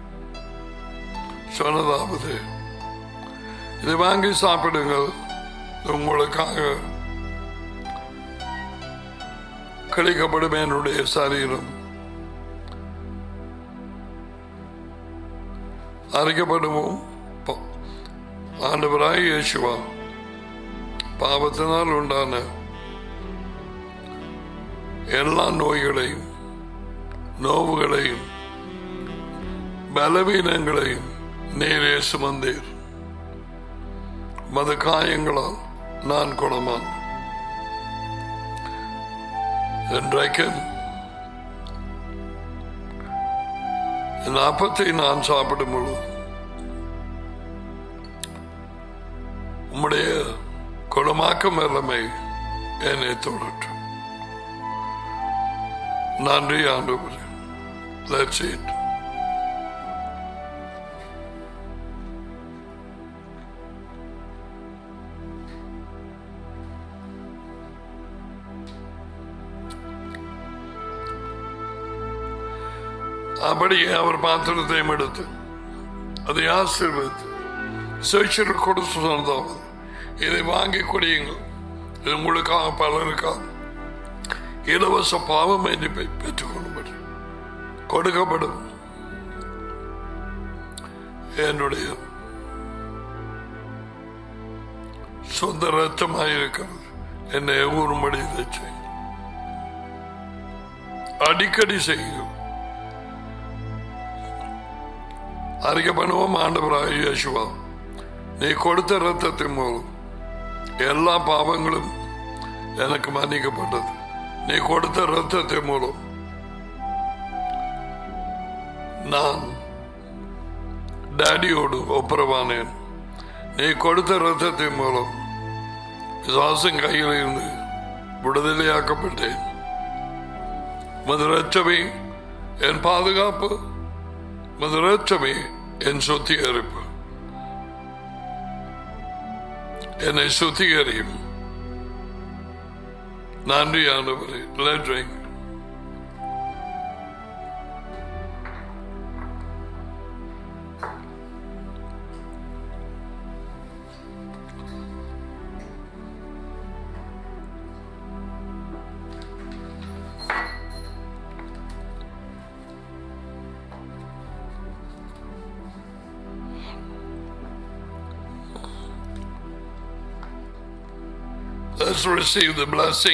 சொன்னதாவது இதை வாங்கி சாப்பிடுங்கள் இது உங்களுக்காக கிடைக்கப்படும் என்னுடைய சரீரம் அறிக்கப்படுவோம் ப- ஆண்டவராய் இயேசுவா பாவத்தினால் உண்டான எல்லா நோய்களையும் நோவுகளையும் பலவீனங்களையும் நேரே சுமந்தீர் மத காயங்களால் நான் குணமான் என்றைக்கும் இந்த அப்பத்தை நான் சாப்பிடும் பொழுது உம்முடைய குணமாக்கும் வல்லமை என்னை தொடட்டும் நன்றி ஆண்டவரே That's it. அப்படியே அவர் பாத்திரத்தையும் எடுத்து அதை ஆசீர்வதித்து சேஷர் கொடுத்து சொன்னதாவது இதை வாங்கி குடியுங்கள் இது உங்களுக்காக பலருக்காக இலவச பாவ மன்னிப்பை பெற்றுக்கொள்ளும்படி கொடுக்கப்படும் என்னுடைய சொந்த ரத்தமாயிருக்கிறது என்னை ஊறும்படி இதை செய்யும் அடிக்கடி செய்யும் அறிக்கை பண்ணுவோம் ஆண்டவராக இயேசுவா நீ கொடுத்த ரத்தத்தின் மூலம் எல்லா பாவங்களும் எனக்கு மன்னிக்கப்பட்டது நீ கொடுத்த ரத்தத்தின் மூலம் நான் டாடியோடு ஒப்புரவானேன் நீ கொடுத்த ரத்தத்தின் மூலம் விசுவாசம் கையில் இருந்து விடுதலையாக்கப்பட்டேன் மதுரச்சமே என் பாதுகாப்பு மதுரச்சமே என் சுத்திகரிப்பு என்னை சுத்திகரியும் நன்றி ஆண்டவரே Let drink. Let's receive the blessing.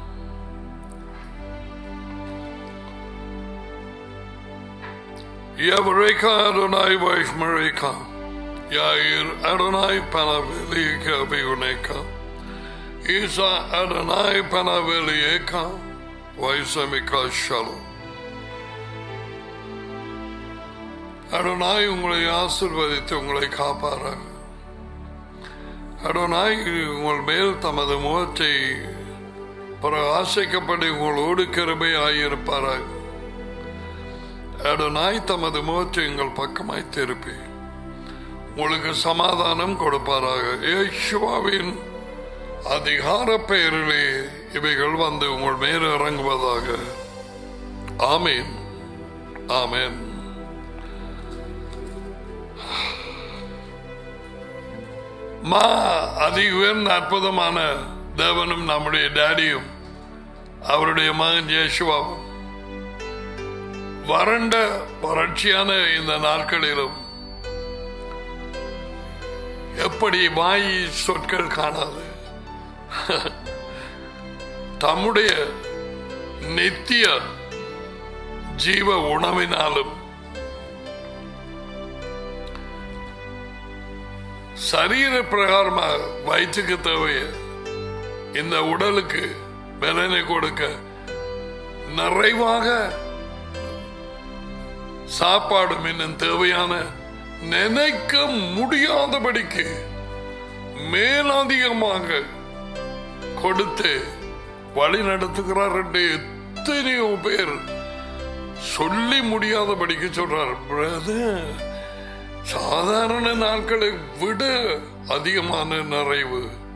Yavareka Adonai Vaishmareka. Yair Adonai Panavelika Viguneka. Isa Adonai Panavelieka. Vaisamika Shalom. Adonai உங்களை ஆசிர்வதித்து உங்களை காப்பாராக அடனாய் உங்கள் மேல் தமது முகத்தை பிரகாசிக்கப்படி உங்களோடு கிருபை ஆகியிருப்பாராக அடனாய் தமது முகத்தை எங்கள் பக்கமாய் திருப்பி உங்களுக்கு சமாதானம் கொடுப்பாராக ஏசுவாவின் அதிகார பெயரிலே இவைகள் வந்து உங்கள் மேல் இறங்குவதாக ஆமேன் ஆமேன் மா அதி உயர்ந்த அற்புதமான தேவனும் நம்முடைய டேடியும் அவருடைய மகன் ஜேசுவாவும் வறண்ட வறட்சியான இந்த நாட்களிலும் எப்படி வாய் சொற்கள் காணாது தம்முடைய நித்திய ஜீவ உணவினாலும் சரீர பிரகாரமாக வயிற்றுக்கு தேவைய இந்த உடலுக்கு பலனை கொடுக்க நிறைவாக சாப்பாடும் இன்னும் தேவையான நினைக்க முடியாதபடிக்கு மேலதிகமாக கொடுத்து வழி நடத்துகிறார் என்று எத்தனையோ பேர் சொல்லி முடியாதபடிக்கு சொல்றார் பிரதர் சாதாரண நாட்களை விட அதிகமான நிறைவு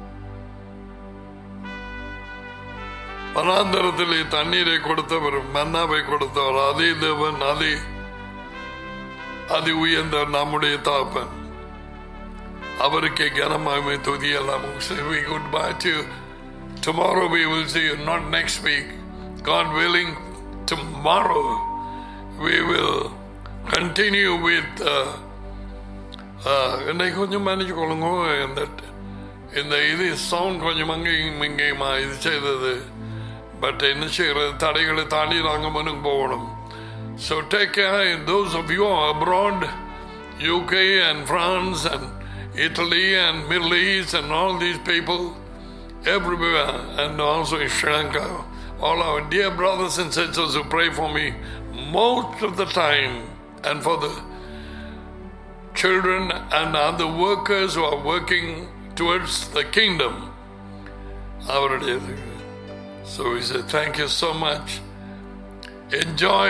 வனாந்தரத்திலே தண்ணீரை கொடுத்தவர் மன்னாவை கொடுத்தவர் அதே தேவன் அதே அதி உயர்ந்த நம்முடைய தாப்பன் அவருக்கே கனமாய்மை துதியெல்லாம் we goodbye to you. Tomorrow we will see you, not next week. God willing, tomorrow we will continue with uh, இன்னைக்கு கொஞ்சம் மன்னிச்சுக்கொள்ளுங்க இந்த இந்த இது சவுண்ட் கொஞ்சம் அங்கேயும் இங்கேயுமா இது செய்தது பட் என்ன செய்யறது தடைகளை தாண்டி நாங்கள் முன்னுக்கு போகணும் so take care those of you abroad UK and France and Italy and Middle East and all these people everywhere and also in Sri Lanka. All our dear brothers and sisters who pray for me most of the time and for the children and other workers who are working towards the kingdom. அவருடையது So we say thank you so much. Enjoy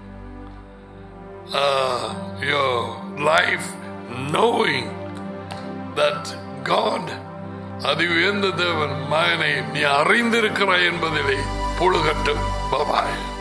uh, your life knowing that God அது உயர்ந்த தேவன் மகனை நீ அறிந்திருக்கிறாய் என்பதிலே புழுகட்டும் bye bye